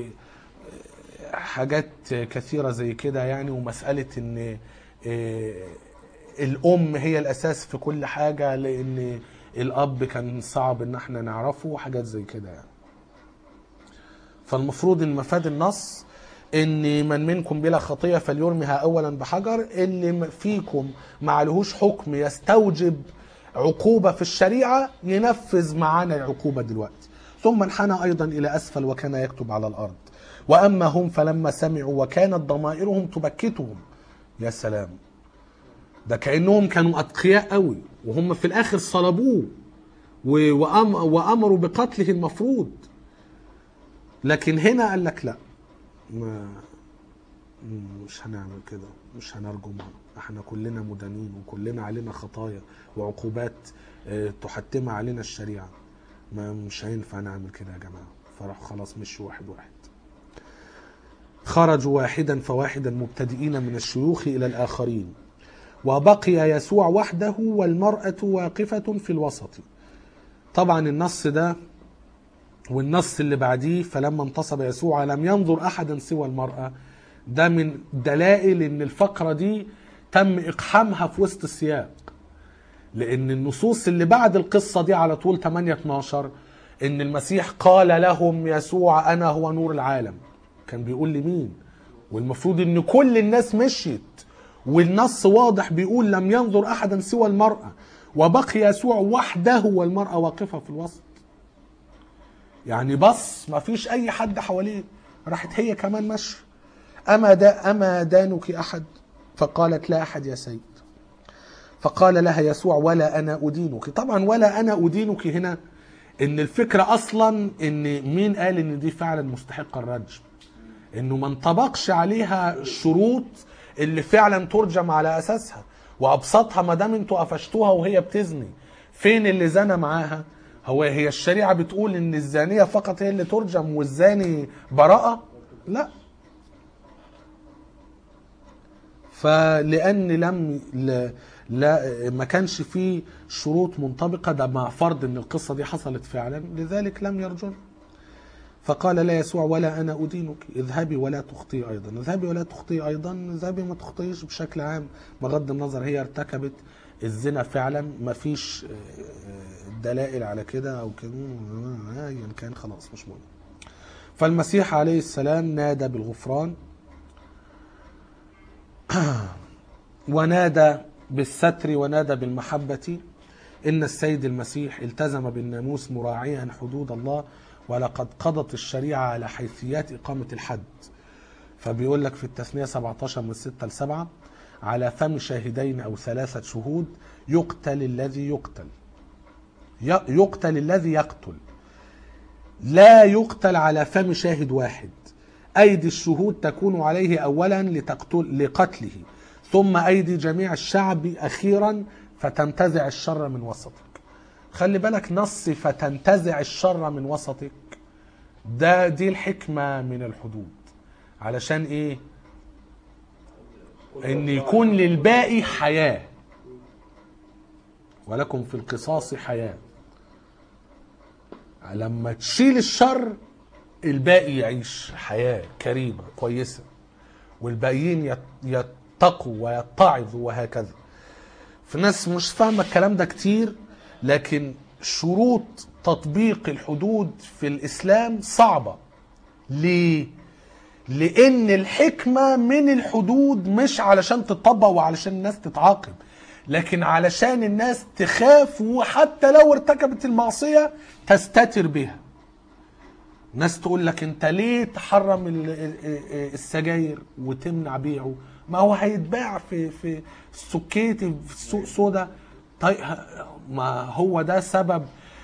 وحاجات كثيره زي كده يعني ومساله ان آه، الام هي الاساس في كل حاجه لان الاب كان صعب ان احنا نعرفه وحاجات زي كده يعني فالمفروض ان مفاد النص ان من منكم بلا خطيه فليرمها اولا بحجر اللي فيكم ما عليهوش حكم يستوجب عقوبه في الشريعه ينفذ معانا العقوبه دلوقتي ثم انحنى ايضا الى اسفل وكان يكتب على الارض واما هم فلما سمعوا وكانت ضمائرهم تبكتهم يا سلام ده كانهم كانوا اتقياء قوي وهم في الاخر صلبوه و- وأم وامروا بقتله المفروض لكن هنا قال لك لا ما مش هنعمل كده مش هنرجمها احنا كلنا مدانين وكلنا علينا خطايا وعقوبات اه، تحتمها علينا الشريعه ما مش هينفع نعمل كده يا جماعه فراحوا خلاص مشوا واحد واحد خرجوا واحدا فواحدا مبتدئين من الشيوخ الى الاخرين وبقي يسوع وحده والمراه واقفه في الوسط طبعا النص ده والنص اللي بعديه فلما انتصب يسوع لم ينظر احدا سوى المراه ده من دلائل ان الفقره دي تم اقحامها في وسط السياق لان النصوص اللي بعد القصه دي على طول 8 12 ان المسيح قال لهم يسوع انا هو نور العالم كان بيقول لمين والمفروض ان كل الناس مشيت والنص واضح بيقول لم ينظر احدا سوى المراه وبقي يسوع وحده والمراه واقفه في الوسط يعني بص ما فيش اي حد حواليه راحت هي كمان ماشيه اما دا اما دانك احد فقالت لا احد يا سيد فقال لها يسوع ولا انا ادينك طبعا ولا انا ادينك هنا ان الفكره اصلا ان مين قال ان دي فعلا مستحقه الرجم انه ما انطبقش عليها الشروط اللي فعلا ترجم على اساسها وابسطها ما دام انتوا قفشتوها وهي بتزني فين اللي زنى معاها هو هي الشريعه بتقول ان الزانيه فقط هي اللي ترجم والزاني براءه لا فلان لم لا, لا ما كانش فيه شروط منطبقه ده مع فرض ان القصه دي حصلت فعلا لذلك لم يرجم فقال لا يسوع ولا انا ادينك اذهبي ولا تخطئي ايضا اذهبي ولا تخطئي ايضا اذهبي ما تخطئيش بشكل عام بغض النظر هي ارتكبت الزنا فعلا ما فيش دلائل على كده او كده يعني كان خلاص مش مهم فالمسيح عليه السلام نادى بالغفران ونادى بالستر ونادى بالمحبة إن السيد المسيح التزم بالناموس مراعيا حدود الله ولقد قضت الشريعة على حيثيات إقامة الحد فبيقول لك في التثنية 17 من 6 ل 7 على فم شاهدين أو ثلاثة شهود يقتل الذي يقتل يقتل الذي يقتل لا يقتل على فم شاهد واحد أيدي الشهود تكون عليه أولا لتقتل لقتله ثم أيدي جميع الشعب أخيرا فتنتزع الشر من وسطك خلي بالك نص فتنتزع الشر من وسطك ده دي الحكمة من الحدود علشان ايه ان يكون للباقي حياة ولكم في القصاص حياة لما تشيل الشر الباقي يعيش حياة كريمة كويسة والباقيين يتقوا ويتعظوا وهكذا في ناس مش فاهمة الكلام ده كتير لكن شروط تطبيق الحدود في الإسلام صعبة ليه؟ لأن الحكمة من الحدود مش علشان تطبق وعلشان الناس تتعاقب لكن علشان الناس تخاف وحتى لو ارتكبت المعصية تستتر بها ناس تقول لك انت ليه تحرم السجاير وتمنع بيعه ما هو هيتباع في في السكيت في السوق سودا طيب ما هو ده سبب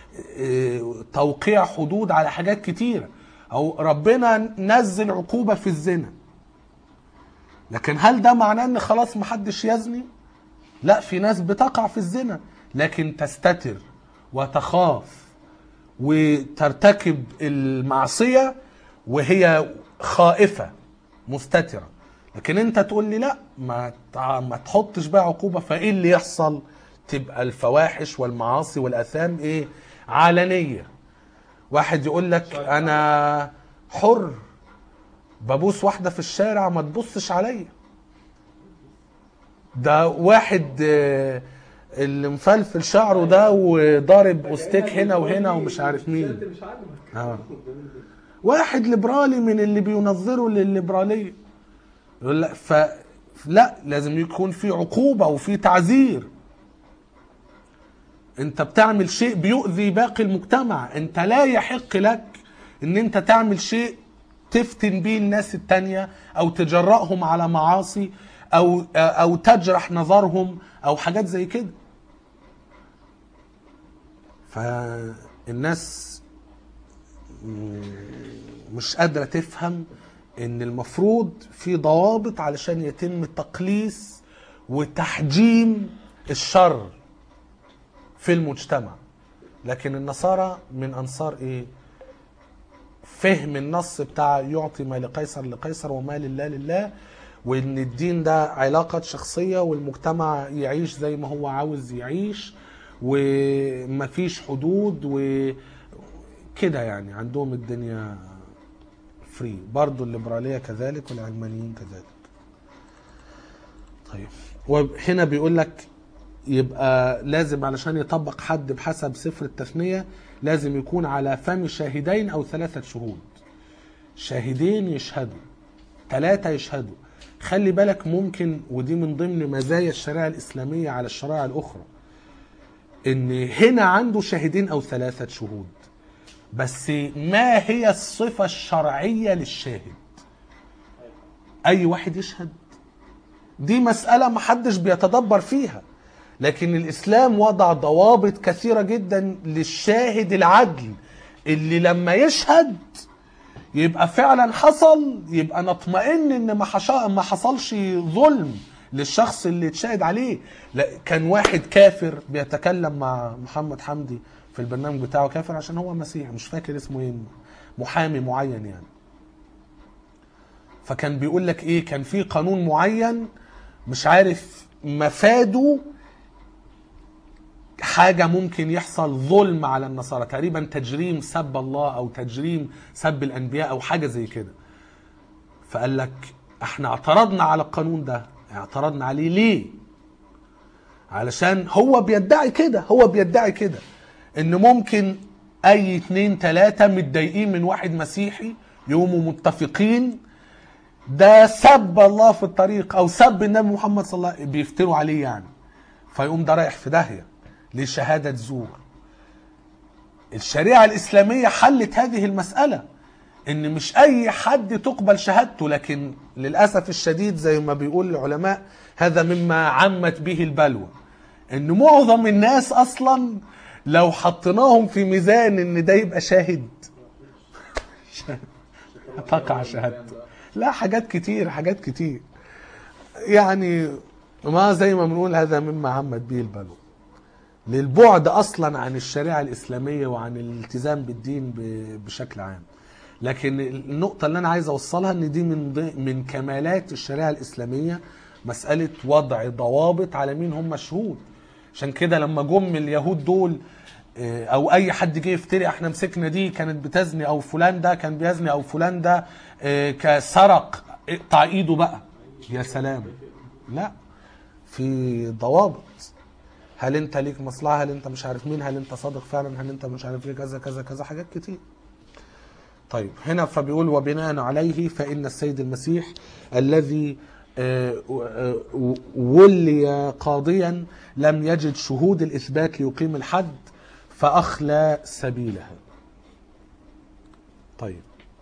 توقيع حدود على حاجات كتيرة او ربنا نزل عقوبة في الزنا لكن هل ده معناه ان خلاص محدش يزني لا في ناس بتقع في الزنا لكن تستتر وتخاف وترتكب المعصية وهي خائفة مستترة لكن انت تقول لي لا ما ما تحطش بقى عقوبة فايه اللي يحصل تبقى الفواحش والمعاصي والاثام ايه علنية واحد يقول لك انا حر ببوس واحدة في الشارع ما تبصش عليا ده واحد اللي مفلفل شعره ده وضارب اوستيك هنا وهنا ومش عارف مين آه. واحد ليبرالي من اللي بينظروا للليبراليه يقول لا ف لا لازم يكون في عقوبه وفي تعذير انت بتعمل شيء بيؤذي باقي المجتمع انت لا يحق لك ان انت تعمل شيء تفتن بيه الناس التانية او تجرأهم على معاصي او او تجرح نظرهم او حاجات زي كده فالناس م- مش قادره تفهم ان المفروض في ضوابط علشان يتم تقليص وتحجيم الشر في المجتمع لكن النصارى من انصار ايه فهم النص بتاع يعطي ما لقيصر لقيصر وما لله لله وان الدين ده علاقة شخصية والمجتمع يعيش زي ما هو عاوز يعيش ومفيش حدود وكده يعني عندهم الدنيا فري برضو الليبرالية كذلك والعلمانيين كذلك طيب وهنا بيقول لك يبقى لازم علشان يطبق حد بحسب سفر التثنية لازم يكون على فم شاهدين أو ثلاثة شهود شاهدين يشهدوا ثلاثة يشهدوا خلي بالك ممكن ودي من ضمن مزايا الشريعة الإسلامية على الشرائع الأخرى إن هنا عنده شاهدين أو ثلاثة شهود بس ما هي الصفة الشرعية للشاهد أي واحد يشهد دي مسألة محدش بيتدبر فيها لكن الإسلام وضع ضوابط كثيرة جدا للشاهد العدل اللي لما يشهد يبقى فعلا حصل يبقى نطمئن ان ما حشا- ما حصلش ظلم للشخص اللي اتشاهد عليه لا كان واحد كافر بيتكلم مع محمد حمدي في البرنامج بتاعه كافر عشان هو مسيحي مش فاكر اسمه ايه محامي معين يعني فكان بيقول لك ايه كان في قانون معين مش عارف مفاده حاجة ممكن يحصل ظلم على النصارى تقريبا تجريم سب الله أو تجريم سب الأنبياء أو حاجة زي كده فقال لك احنا اعترضنا على القانون ده اعترضنا عليه ليه علشان هو بيدعي كده هو بيدعي كده ان ممكن اي اتنين تلاتة متضايقين من واحد مسيحي يقوموا متفقين ده سب الله في الطريق او سب النبي محمد صلى الله عليه وسلم بيفتروا عليه يعني فيقوم ده رايح في داهيه لشهاده زور الشريعه الاسلاميه حلت هذه المساله ان مش اي حد تقبل شهادته لكن للاسف الشديد زي ما بيقول العلماء هذا مما عمت به البلوى ان معظم الناس اصلا لو حطيناهم في ميزان ان ده يبقى شاهد تقع شهادته لا حاجات كتير حاجات كتير يعني ما زي ما بنقول هذا مما عمت به البلوى للبعد اصلا عن الشريعه الاسلاميه وعن الالتزام بالدين ب- بشكل عام لكن النقطه اللي انا عايز اوصلها ان دي من ض- من كمالات الشريعه الاسلاميه مساله وضع ضوابط على مين هم الشهود عشان كده لما جم اليهود دول آه، او اي حد جه يفتري احنا مسكنا دي كانت بتزني او فلان ده كان بيزني او فلان ده آه، كسرق اقطع ايده بقى يا سلام لا في ضوابط هل انت ليك مصلحه هل انت مش عارف مين هل انت صادق فعلا هل انت مش عارف ايه كذا كذا كذا حاجات كتير طيب هنا فبيقول وبناء عليه فإن السيد المسيح الذي آه، آه، ولي قاضيا لم يجد شهود الإثبات ليقيم الحد فأخلى سبيله طيب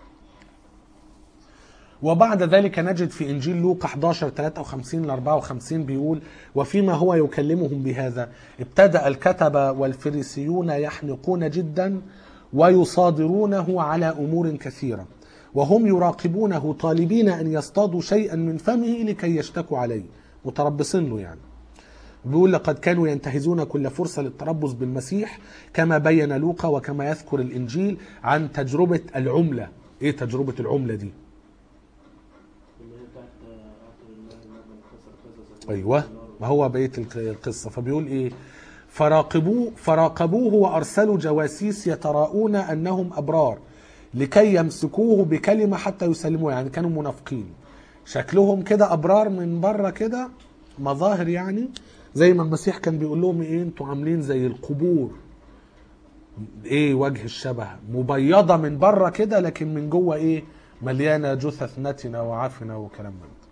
وبعد ذلك نجد في انجيل لوقا 11 53 ل 54 بيقول وفيما هو يكلمهم بهذا ابتدا الكتبه والفريسيون يحنقون جدا ويصادرونه على امور كثيره وهم يراقبونه طالبين ان يصطادوا شيئا من فمه لكي يشتكوا عليه متربصين له يعني بيقول لقد كانوا ينتهزون كل فرصة للتربص بالمسيح كما بين لوقا وكما يذكر الإنجيل عن تجربة العملة إيه تجربة العملة دي اللي هي بتاعت اعطي الله المال كسر كذا ايوه ما هو بقيه الق- القصه فبيقول ايه فراقبوه فراقبوه وارسلوا جواسيس يتراءون انهم ابرار لكي يمسكوه بكلمه حتى يسلموه يعني كانوا منافقين شكلهم كده ابرار من بره كده مظاهر يعني زي ما المسيح كان بيقول لهم ايه انتوا عاملين زي القبور ايه وجه الشبه مبيضه من بره كده لكن من جوه ايه مليانه جثث نتنه وعفنه وكلام من ده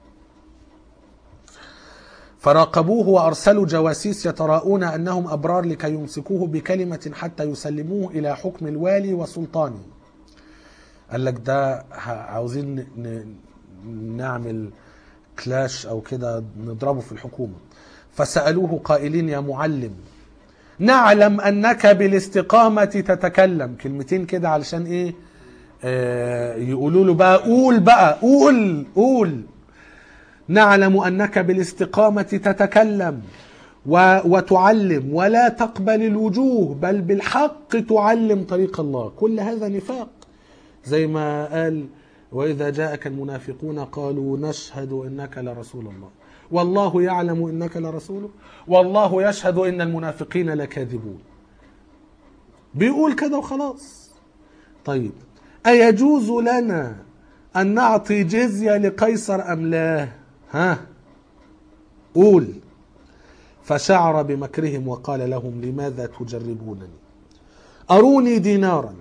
فراقبوه وارسلوا جواسيس يتراءون انهم ابرار لكي يمسكوه بكلمه حتى يسلموه الى حكم الوالي وسلطانه. قال لك ده ه- عاوزين ن- ن- نعمل كلاش او كده نضربه في الحكومه فسالوه قائلين يا معلم نعلم انك بالاستقامه تتكلم كلمتين كده علشان ايه آه يقولوا له بقى قول بقى قول قول نعلم انك بالاستقامه تتكلم و وتعلم ولا تقبل الوجوه بل بالحق تعلم طريق الله كل هذا نفاق زي ما قال واذا جاءك المنافقون قالوا نشهد انك لرسول الله والله يعلم انك لرسوله والله يشهد ان المنافقين لكاذبون بيقول كده وخلاص طيب ايجوز لنا ان نعطي جزيه لقيصر ام لا ها قول فشعر بمكرهم وقال لهم لماذا تجربونني اروني دينارا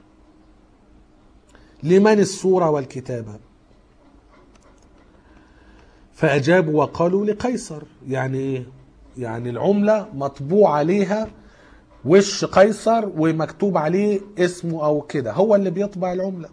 لمن الصوره والكتابه فاجابوا وقالوا لقيصر يعني ايه يعني العمله مطبوع عليها وش قيصر ومكتوب عليه اسمه او كده هو اللي بيطبع العمله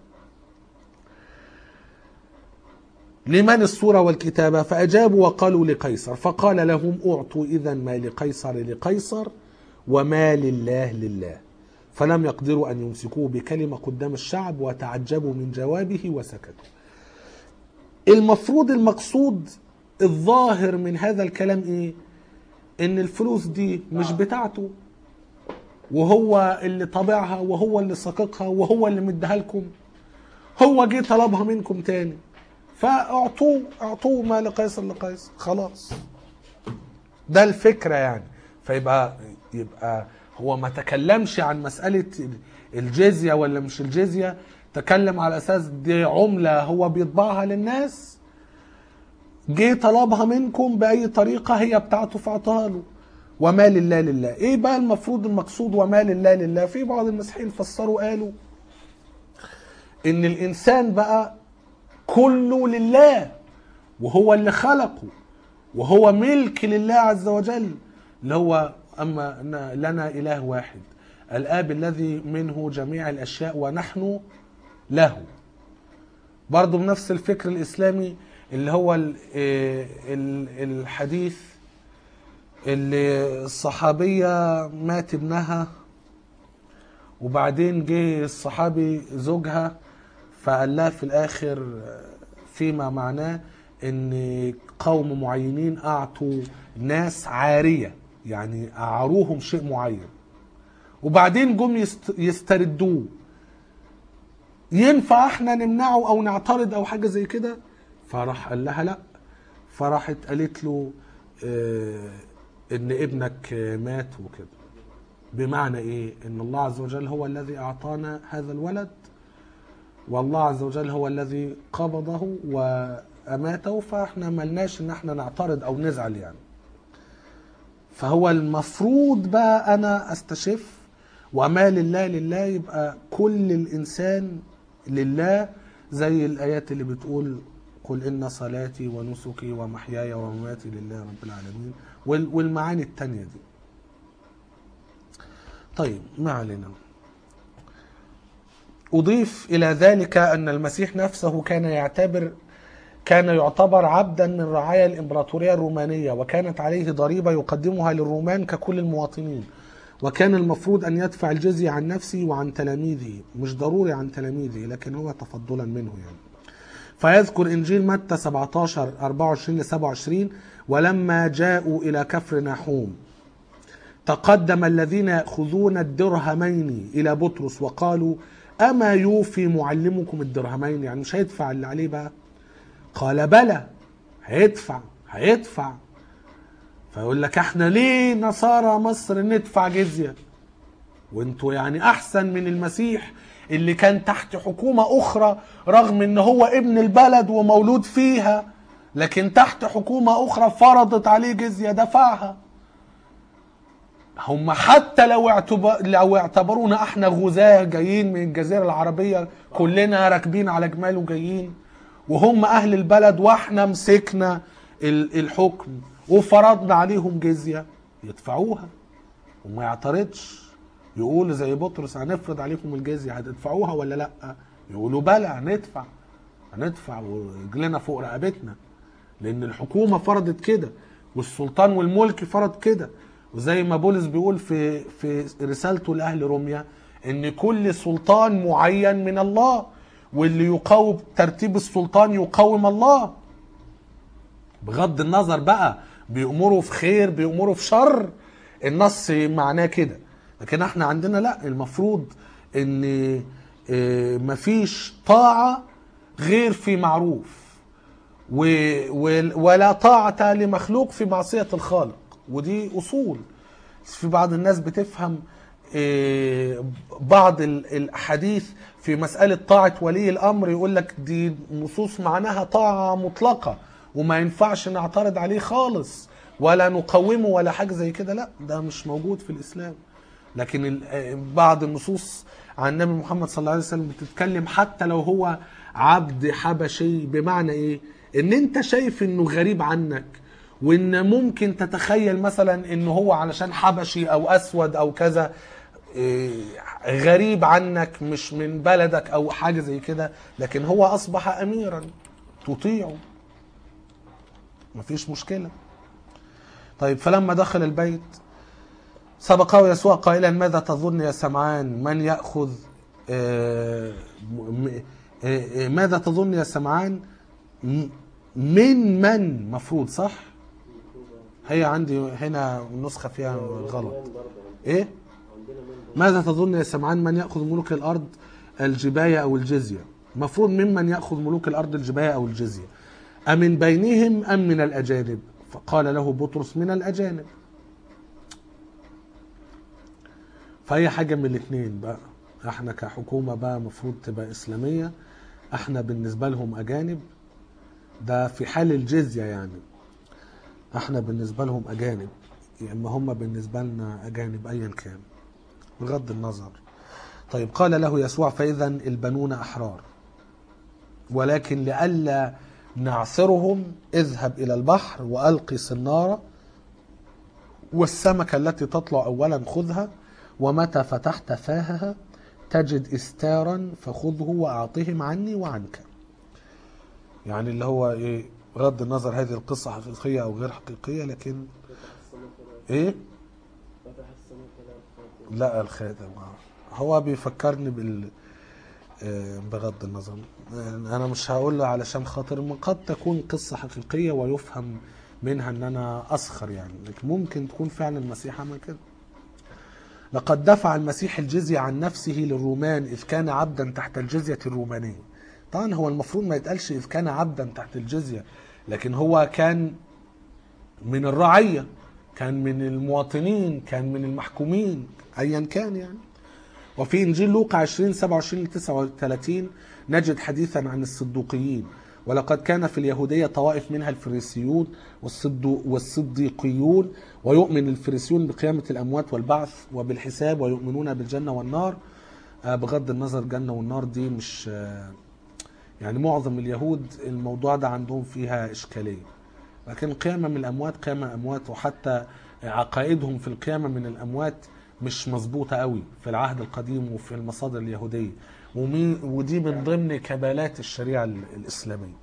لمن الصورة والكتابة فأجابوا وقالوا لقيصر فقال لهم أعطوا إذا ما لقيصر لقيصر وما لله لله فلم يقدروا أن يمسكوه بكلمة قدام الشعب وتعجبوا من جوابه وسكتوا المفروض المقصود الظاهر من هذا الكلام ايه ان الفلوس دي مش بتاعته وهو اللي طابعها وهو اللي ساققها وهو اللي مديها لكم هو جه طلبها منكم تاني فاعطوه اعطوه ما لقيصر لقيصر خلاص ده الفكره يعني فيبقى يبقى هو ما تكلمش عن مساله الجزيه ولا مش الجزيه تكلم على اساس دي عمله هو بيطبعها للناس جه طلبها منكم باي طريقه هي بتاعته فاعطاها له وما لله لله ايه بقى المفروض المقصود وما لله لله في بعض المسيحيين فسروا قالوا ان الانسان بقى كله لله وهو اللي خلقه وهو ملك لله عز وجل اللي هو اما إن لنا اله واحد الاب الذي منه جميع الاشياء ونحن له برضه بنفس الفكر الاسلامي اللي هو ال- ال- الحديث اللي الصحابيه مات ابنها وبعدين جه الصحابي زوجها فقال لها في الاخر فيما معناه ان قوم معينين اعطوا ناس عاريه يعني اعاروهم شيء معين وبعدين جم يست- يستردوه ينفع احنا نمنعه او نعترض او حاجه زي كده فراح قال لها لا فراحت قالت له اه ان ابنك مات وكده بمعنى ايه ان الله عز وجل هو الذي اعطانا هذا الولد والله عز وجل هو الذي قبضه واماته فاحنا ملناش ان احنا نعترض او نزعل يعني فهو المفروض بقى انا استشف وما لله لله يبقى كل الانسان لله زي الايات اللي بتقول قل ان صلاتي ونسكي ومحياي ومماتي لله رب العالمين وال- والمعاني التانية دي طيب ما علينا أضيف إلى ذلك أن المسيح نفسه كان يعتبر كان يعتبر عبدا من رعايا الإمبراطورية الرومانية وكانت عليه ضريبة يقدمها للرومان ككل المواطنين وكان المفروض أن يدفع الجزية عن نفسه وعن تلاميذه مش ضروري عن تلاميذه لكن هو تفضلا منه يعني فيذكر إنجيل متى 17 24 ل 27 ولما جاءوا إلى كفر ناحوم تقدم الذين يأخذون الدرهمين إلى بطرس وقالوا أما يوفي معلمكم الدرهمين يعني مش هيدفع اللي عليه بقى قال بلى هيدفع هيدفع فيقول لك احنا ليه نصارى مصر ندفع جزية وانتوا يعني احسن من المسيح اللي كان تحت حكومة اخرى رغم ان هو ابن البلد ومولود فيها لكن تحت حكومة اخرى فرضت عليه جزية دفعها هم حتى لو اعتبر لو اعتبرونا احنا غزاة جايين من الجزيرة العربية كلنا راكبين على جمال وجايين وهم اهل البلد واحنا مسكنا ال- الحكم وفرضنا عليهم جزية يدفعوها وما يعترضش يقول زي بطرس هنفرض عليكم الجزية هتدفعوها ولا لا يقولوا بلى هندفع هندفع ورجلنا فوق رقبتنا لان الحكومه فرضت كده والسلطان والملك فرض كده وزي ما بولس بيقول في في رسالته لاهل روميا ان كل سلطان معين من الله واللي يقاوم ترتيب السلطان يقاوم الله بغض النظر بقى بيأمروا في خير بيأمروا في شر النص معناه كده لكن احنا عندنا لا المفروض ان اه، مفيش طاعة غير في معروف و و- ولا طاعة لمخلوق في معصية الخالق ودي أصول في بعض الناس بتفهم اه، بعض ال- الأحاديث في مسألة طاعة ولي الأمر يقول لك دي نصوص معناها طاعة مطلقة وما ينفعش نعترض عليه خالص ولا نقومه ولا حاجة زي كده لا ده مش موجود في الإسلام لكن ال- آه، بعض النصوص عن النبي محمد صلى الله عليه وسلم بتتكلم حتى لو هو عبد حبشي بمعنى ايه ان انت شايف انه غريب عنك وان ممكن تتخيل مثلا انه هو علشان حبشي او اسود او كذا إيه، غريب عنك مش من بلدك او حاجه زي كده لكن هو اصبح اميرا تطيعه مفيش مشكله طيب فلما دخل البيت سبقه يسوع قائلا ماذا تظن يا سمعان من ياخذ آه، م- آه، آه، ماذا تظن يا سمعان م- من من مفروض صح هي عندي هنا نسخه فيها غلط برضه ايه عندنا من ماذا تظن يا سمعان من ياخذ ملوك الارض الجبايه او الجزيه مفروض ممن ياخذ ملوك الارض الجبايه او الجزيه امن بينهم ام من الاجانب فقال له بطرس من الاجانب فهي حاجه من الاثنين بقى احنا كحكومه بقى مفروض تبقى اسلاميه احنا بالنسبه لهم اجانب ده في حال الجزيه يعني احنا بالنسبه لهم اجانب يا اما هم بالنسبه لنا اجانب ايا كان بغض النظر طيب قال له يسوع فإذا البنون أحرار ولكن لئلا نعثرهم اذهب إلى البحر وألقي صنارة والسمكة التي تطلع أولا خذها ومتى فتحت فاهها تجد استارا فخذه وأعطهم عني وعنك يعني اللي هو إيه بغض النظر هذه القصة حقيقية أو غير حقيقية لكن فتح السماء كده إيه فتح السماء كده الخاتم. لا الخاتم آه. هو بيفكرني بال آه، بغض النظر آه، انا مش هقول له علشان خاطر ما قد تكون قصه حقيقيه ويفهم منها ان انا اسخر يعني لكن ممكن تكون فعلا المسيح عمل كده لقد دفع المسيح الجزية عن نفسه للرومان إذ كان عبدا تحت الجزية الرومانية طبعا هو المفروض ما يتقالش إذ كان عبدا تحت الجزية لكن هو كان من الرعية كان من المواطنين كان من المحكومين أيا كان يعني وفي إنجيل لوقا 20 27 ل 39 نجد حديثا عن الصدوقيين ولقد كان في اليهودية طوائف منها الفريسيون والصدو والصديقيون ويؤمن الفريسيون بقيامة الأموات والبعث وبالحساب ويؤمنون بالجنة والنار آه، بغض النظر جنة والنار دي مش آه، يعني معظم اليهود الموضوع ده عندهم فيها إشكالية لكن القيامة من الأموات قيامة أموات وحتى عقائدهم في القيامة من الأموات مش مظبوطة قوي في العهد القديم وفي المصادر اليهودية ومي ودي من ضمن كمالات الشريعة ال- الإسلامية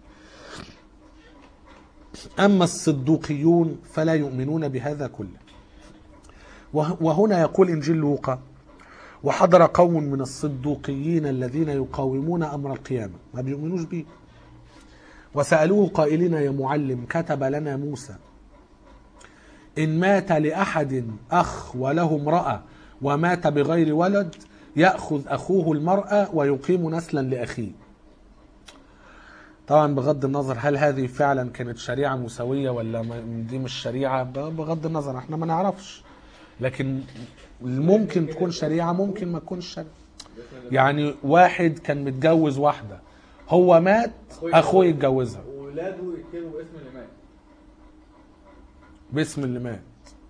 أما الصدوقيون فلا يؤمنون بهذا كله وه- وهنا يقول إنجيل لوقا وحضر قوم من الصدوقيين الذين يقاومون أمر القيامة ما بيؤمنوش بيه وسألوه قائلين يا معلم كتب لنا موسى إن مات لأحد أخ وله امرأة ومات بغير ولد يأخذ أخوه المرأة ويقيم نسلا لأخيه طبعا بغض النظر هل هذه فعلا كانت شريعة مساوية ولا ما- دي مش شريعة ب- بغض النظر احنا ما نعرفش لكن ممكن تكون شريعة ممكن ما تكونش شريعة يعني واحد كان متجوز واحدة هو مات أخوه يتجوزها وولاده يكتبوا باسم اللي مات باسم اللي مات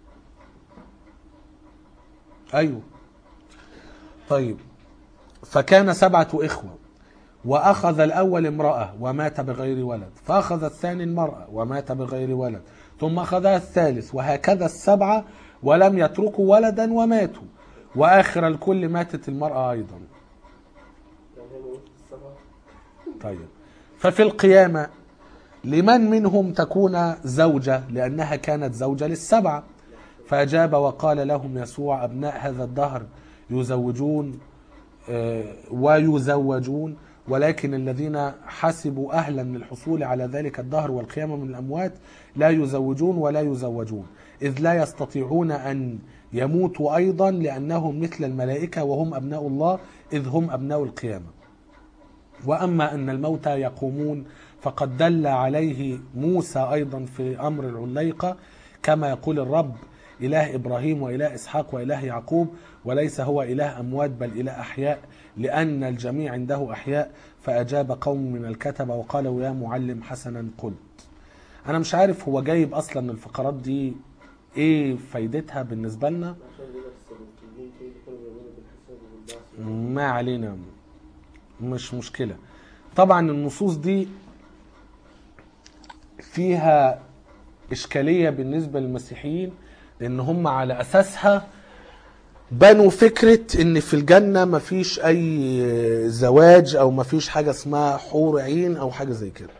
ايوه طيب فكان سبعة إخوة وأخذ الأول امرأة ومات بغير ولد فأخذ الثاني المرأة ومات بغير ولد ثم أخذها الثالث وهكذا السبعة ولم يتركوا ولدا وماتوا وآخر الكل ماتت المرأة أيضا كان هي موجودة في السبعة طيب ففي القيامة لمن منهم تكون زوجة لأنها كانت زوجة للسبعة فأجاب وقال لهم يسوع أبناء هذا الدهر يزوجون آه، ويزوجون ولكن الذين حسبوا أهلا للحصول على ذلك الدهر والقيامة من الأموات لا يزوجون ولا يزوجون إذ لا يستطيعون أن يموتوا أيضا لأنهم مثل الملائكة وهم أبناء الله إذ هم أبناء القيامة واما ان الموتى يقومون فقد دل عليه موسى ايضا في امر العليقه كما يقول الرب اله ابراهيم واله اسحاق واله يعقوب وليس هو اله اموات بل اله احياء لان الجميع عنده احياء فاجاب قوم من الكتبه وقالوا يا معلم حسنا قلت انا مش عارف هو جايب اصلا الفقرات دي ايه فايدتها بالنسبه لنا عشان كده السلوكيين كده كانوا بيعملوا بالحساب والبعث ما علينا مش مشكلة طبعا النصوص دي فيها إشكالية بالنسبة للمسيحيين لأن هم على أساسها بنوا فكرة إن في الجنة مفيش أي زواج أو مفيش حاجة اسمها حور عين أو حاجة زي كده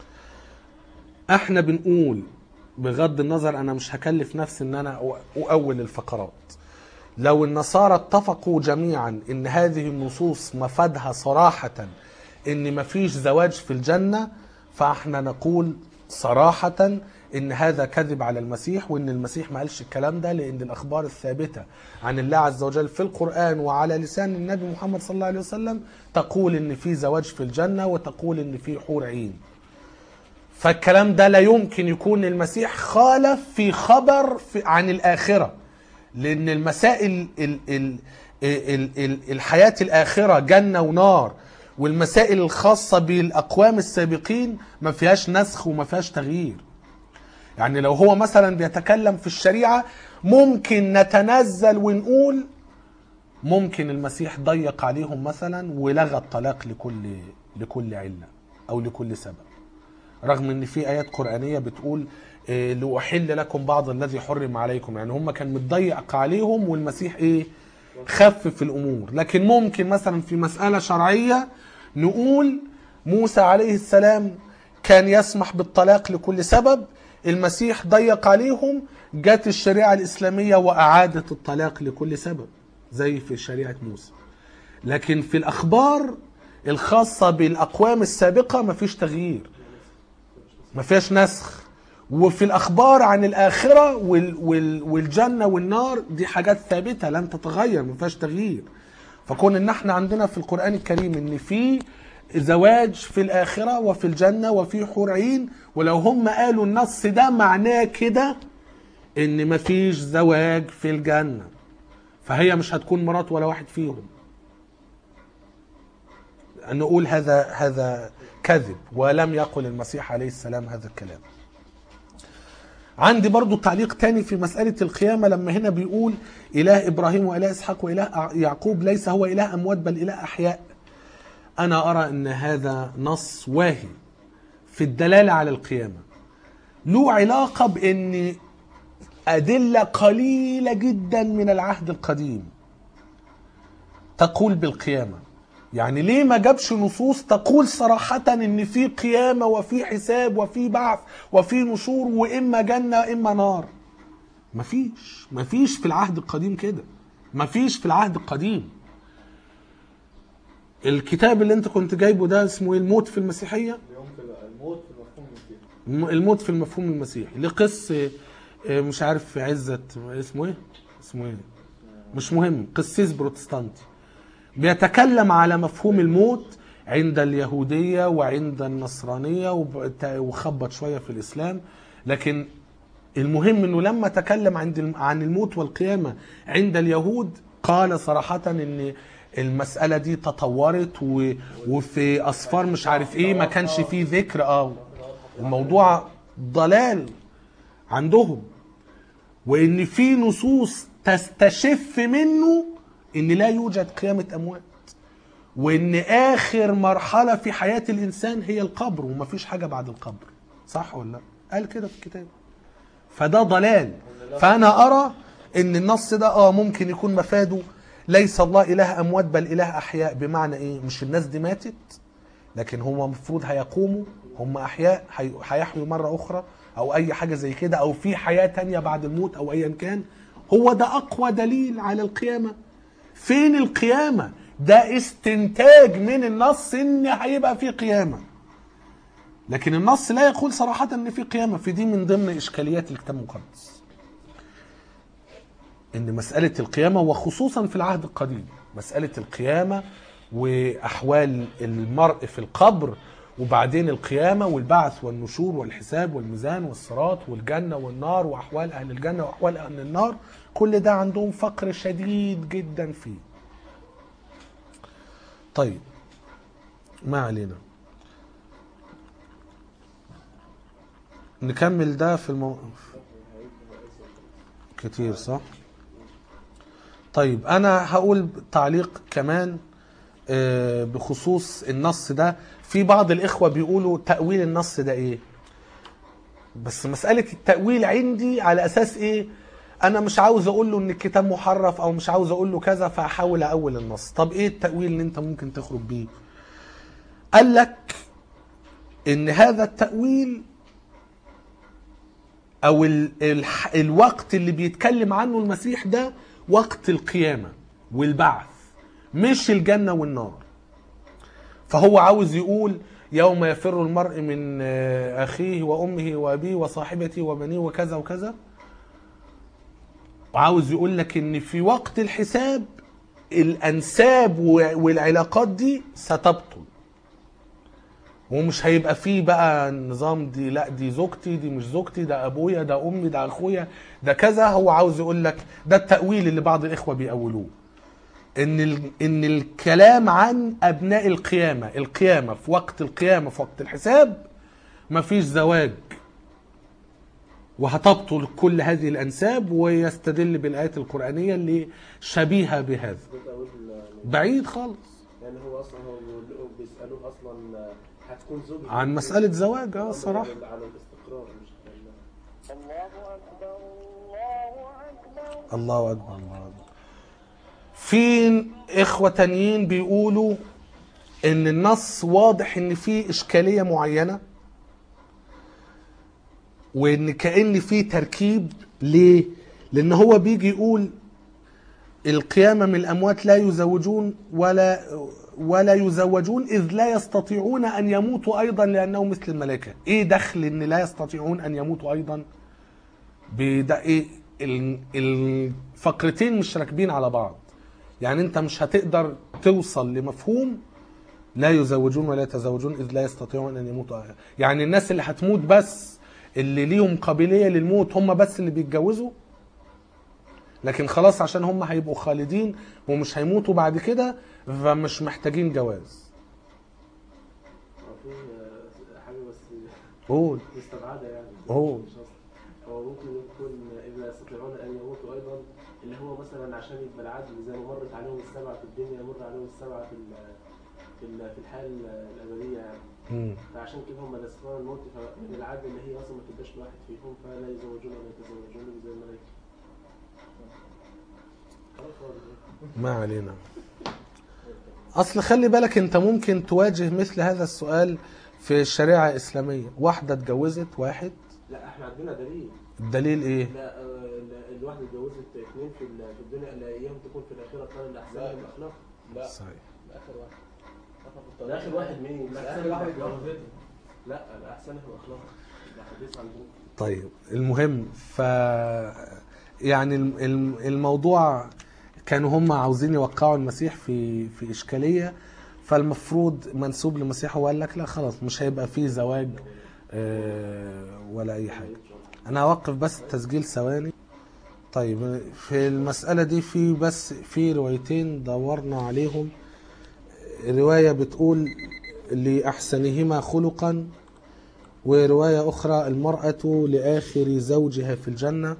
احنا بنقول بغض النظر أنا مش هكلف نفسي إن أنا أؤول الفقرات لو النصارى اتفقوا جميعا ان هذه النصوص مفادها صراحة ان مفيش زواج في الجنة فاحنا نقول صراحة ان هذا كذب على المسيح وان المسيح ما قالش الكلام ده لان الاخبار الثابتة عن الله عز وجل في القرآن وعلى لسان النبي محمد صلى الله عليه وسلم تقول ان في زواج في الجنة وتقول ان في حور عين فالكلام ده لا يمكن يكون المسيح خالف في خبر في عن الآخرة لأن المسائل ال ال ال ال الحياة الآخرة جنة ونار والمسائل الخاصة بالأقوام السابقين ما فيهاش نسخ وما فيهاش تغيير يعني لو هو مثلا بيتكلم في الشريعة ممكن نتنزل ونقول ممكن المسيح ضيق عليهم مثلا ولغى الطلاق لكل لكل علة أو لكل سبب رغم ان في ايات قرانيه بتقول إيه، لاحل لكم بعض الذي حرم عليكم يعني هم كان متضيق عليهم والمسيح ايه خفف الامور لكن ممكن مثلا في مساله شرعيه نقول موسى عليه السلام كان يسمح بالطلاق لكل سبب المسيح ضيق عليهم جت الشريعه الاسلاميه واعادت الطلاق لكل سبب زي في شريعه موسى لكن في الاخبار الخاصه بالاقوام السابقه مفيش تغيير ما فيهاش نسخ وفي الاخبار عن الاخره وال وال والجنه والنار دي حاجات ثابته لن تتغير ما فيهاش تغيير فكون ان احنا عندنا في القران الكريم ان في زواج في الاخره وفي الجنه وفي حور عين ولو هم قالوا النص ده معناه كده ان ما فيش زواج في الجنه فهي مش هتكون مرات ولا واحد فيهم نقول هذا هذا كذب ولم يقل المسيح عليه السلام هذا الكلام عندي برضو تعليق تاني في مسألة القيامة لما هنا بيقول إله إبراهيم وإله إسحاق وإله يعقوب ليس هو إله أموات بل إله أحياء أنا أرى أن هذا نص واهي في الدلالة على القيامة له علاقة بأن أدلة قليلة جدا من العهد القديم تقول بالقيامة يعني ليه ما جابش نصوص تقول صراحة ان في قيامة وفي حساب وفي بعث وفي نشور واما جنة اما نار مفيش مفيش في العهد القديم كده مفيش في العهد القديم الكتاب اللي انت كنت جايبه ده اسمه ايه الموت في المسيحية اليوم في الموت في المفهوم المسيحي الم- الموت في المفهوم المسيحي لقس آه، مش عارف عزة اسمه ايه اسمه ايه مش مهم قسيس بروتستانتي بيتكلم على مفهوم الموت عند اليهودية وعند النصرانية وب- وخبط شوية في الإسلام لكن المهم انه لما تكلم عند الم- عن الموت والقيامة عند اليهود قال صراحة ان المسألة دي تطورت و... وفي أصفار مش عارف ايه ما كانش فيه ذكر اه الموضوع ضلال عندهم وان في نصوص تستشف منه ان لا يوجد قيامة اموات وان اخر مرحلة في حياة الانسان هي القبر ومفيش حاجة بعد القبر صح ولا لا قال كده في الكتاب فده ضلال فانا ارى ان النص ده اه ممكن يكون مفاده ليس الله اله اموات بل اله احياء بمعنى ايه مش الناس دي ماتت لكن هم المفروض هيقوموا هم احياء هي- هيحيوا مره اخرى او اي حاجه زي كده او في حياه تانية بعد الموت او ايا كان هو ده اقوى دليل على القيامه فين القيامه ده استنتاج من النص ان هيبقى في قيامه لكن النص لا يقول صراحه ان في قيامه في دي من ضمن اشكاليات الكتاب المقدس ان مساله القيامه وخصوصا في العهد القديم مساله القيامه واحوال المرء في القبر وبعدين القيامه والبعث والنشور والحساب والميزان والصراط والجنه والنار واحوال اهل الجنه واحوال اهل النار كل ده عندهم فقر شديد جدا فيه طيب ما علينا نكمل ده في الموقف كتير صح طيب انا هقول تعليق كمان آه، بخصوص النص ده في بعض الاخوه بيقولوا تاويل النص ده ايه بس مساله التاويل عندي على اساس ايه انا مش عاوز اقول له ان الكتاب محرف او مش عاوز اقول له كذا فاحاول اول النص طب ايه التاويل اللي انت ممكن تخرج بيه قال لك ان هذا التاويل او ال ال الوقت اللي بيتكلم عنه المسيح ده وقت القيامه والبعث مش الجنه والنار فهو عاوز يقول يوم يفر المرء من آه، اخيه وامه وابيه وصاحبته وبنيه وكذا وكذا وعاوز يقول لك ان في وقت الحساب الانساب و- والعلاقات دي ستبطل ومش هيبقى فيه بقى نظام دي لا دي زوجتي دي مش زوجتي ده ابويا ده امي ده اخويا ده كذا هو عاوز يقول لك ده التاويل اللي بعض الاخوه بيأولوه ان ال... ان الكلام عن ابناء القيامه القيامه في وقت القيامه في وقت الحساب مفيش زواج وهتبطل كل هذه الانساب ويستدل بالايات القرانيه اللي شبيهه بهذا ده تأويل بعيد خالص يعني هو اصلا هو بيقولوا- بيسالوه اصلا هتكون زوج عن مساله زواج اه صراحه على الاستقرار مش على- الله أكبر الله أكبر الله اكبر الله اكبر في اخوه تانيين بيقولوا ان النص واضح ان فيه اشكاليه معينه وان كان في تركيب ليه لان هو بيجي يقول القيامه من الاموات لا يزوجون ولا ولا يزوجون اذ لا يستطيعون ان يموتوا ايضا لانهم مثل الملائكه ايه دخل ان لا يستطيعون ان يموتوا ايضا بدا ايه ال- الفقرتين مش راكبين على بعض يعني انت مش هتقدر توصل لمفهوم لا يزوجون ولا يتزوجون اذ لا يستطيعون ان يموتوا يعني الناس اللي هتموت بس اللي ليهم قابليه للموت هم بس اللي بيتجوزوا لكن خلاص عشان هم هيبقوا خالدين ومش هيموتوا بعد كده فمش محتاجين جواز هو في آه، حاجه بس قول مستبعده يعني أوه. مش أصل. هو ممكن يكون اذا يستطيعون ان يموتوا ايضا اللي هو مثلا عشان يبقى العدل زي ما مرت عليهم السبعه في الدنيا يمر عليهم السبعه في ال- في ال- في الحياه الابديه يعني مم. فعشان كده هم يستطيعون الموت فمن العدل اللي هي اصلا ما تبقاش لواحد فيهم فلا يزوجون ولا يتزوجون زي الملائكه خلاص هو ده. ما علينا اصل خلي بالك انت ممكن تواجه مثل هذا السؤال في الشريعه الاسلاميه واحده اتجوزت واحد لا احنا عندنا دليل الدليل ايه لا آه، ال- الواحده اتجوزت اثنين في ال- في الدنيا لا ايام تكون في الاخره قال الاحسن الاخلاق لا صحيح اخر واحد اخر في ده اخر واحد مين؟ لا الأحسن اخر واحد الأخلاق. اتجوزته لا الاحسن هو اخلاق ده حديث عندنا طيب المهم ف يعني الم- الم- الموضوع كانوا هم عاوزين يوقعوا المسيح في في اشكاليه فالمفروض منسوب للمسيح هو قال لك لا خلاص مش هيبقى فيه زواج آه، ولا اي حاجه انا هوقف بس التسجيل ثواني طيب في المسألة دي في بس في روايتين دورنا عليهم رواية بتقول لأحسنهما خلقا ورواية أخرى المرأة لآخر زوجها في الجنة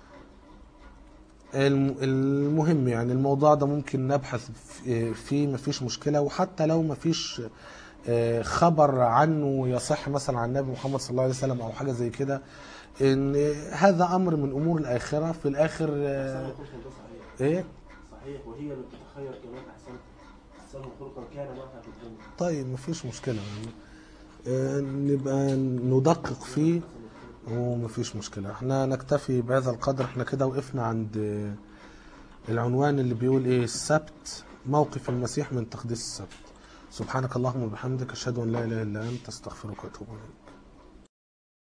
الم- المهم يعني الموضوع ده ممكن نبحث في- فيه مفيش مشكلة وحتى لو مفيش آه، خبر عنه يصح مثلا عن النبي محمد صلى الله عليه وسلم أو حاجة زي كده إن هذا أمر من أمور الآخرة في الآخر آه، احسن خلقا ده صحيح إيه صحيح وهي اللي بتتخير كمان احسن احسن خلقا كان معها في الدنيا طيب مفيش مشكلة يعني آه، نبقى ندقق فيه ومفيش مشكلة احنا نكتفي بهذا القدر احنا كده وقفنا عند آه، العنوان اللي بيقول ايه السبت موقف المسيح من تقديس السبت سبحانك اللهم وبحمدك اشهد ان لا اله الا انت استغفرك واتوب اليك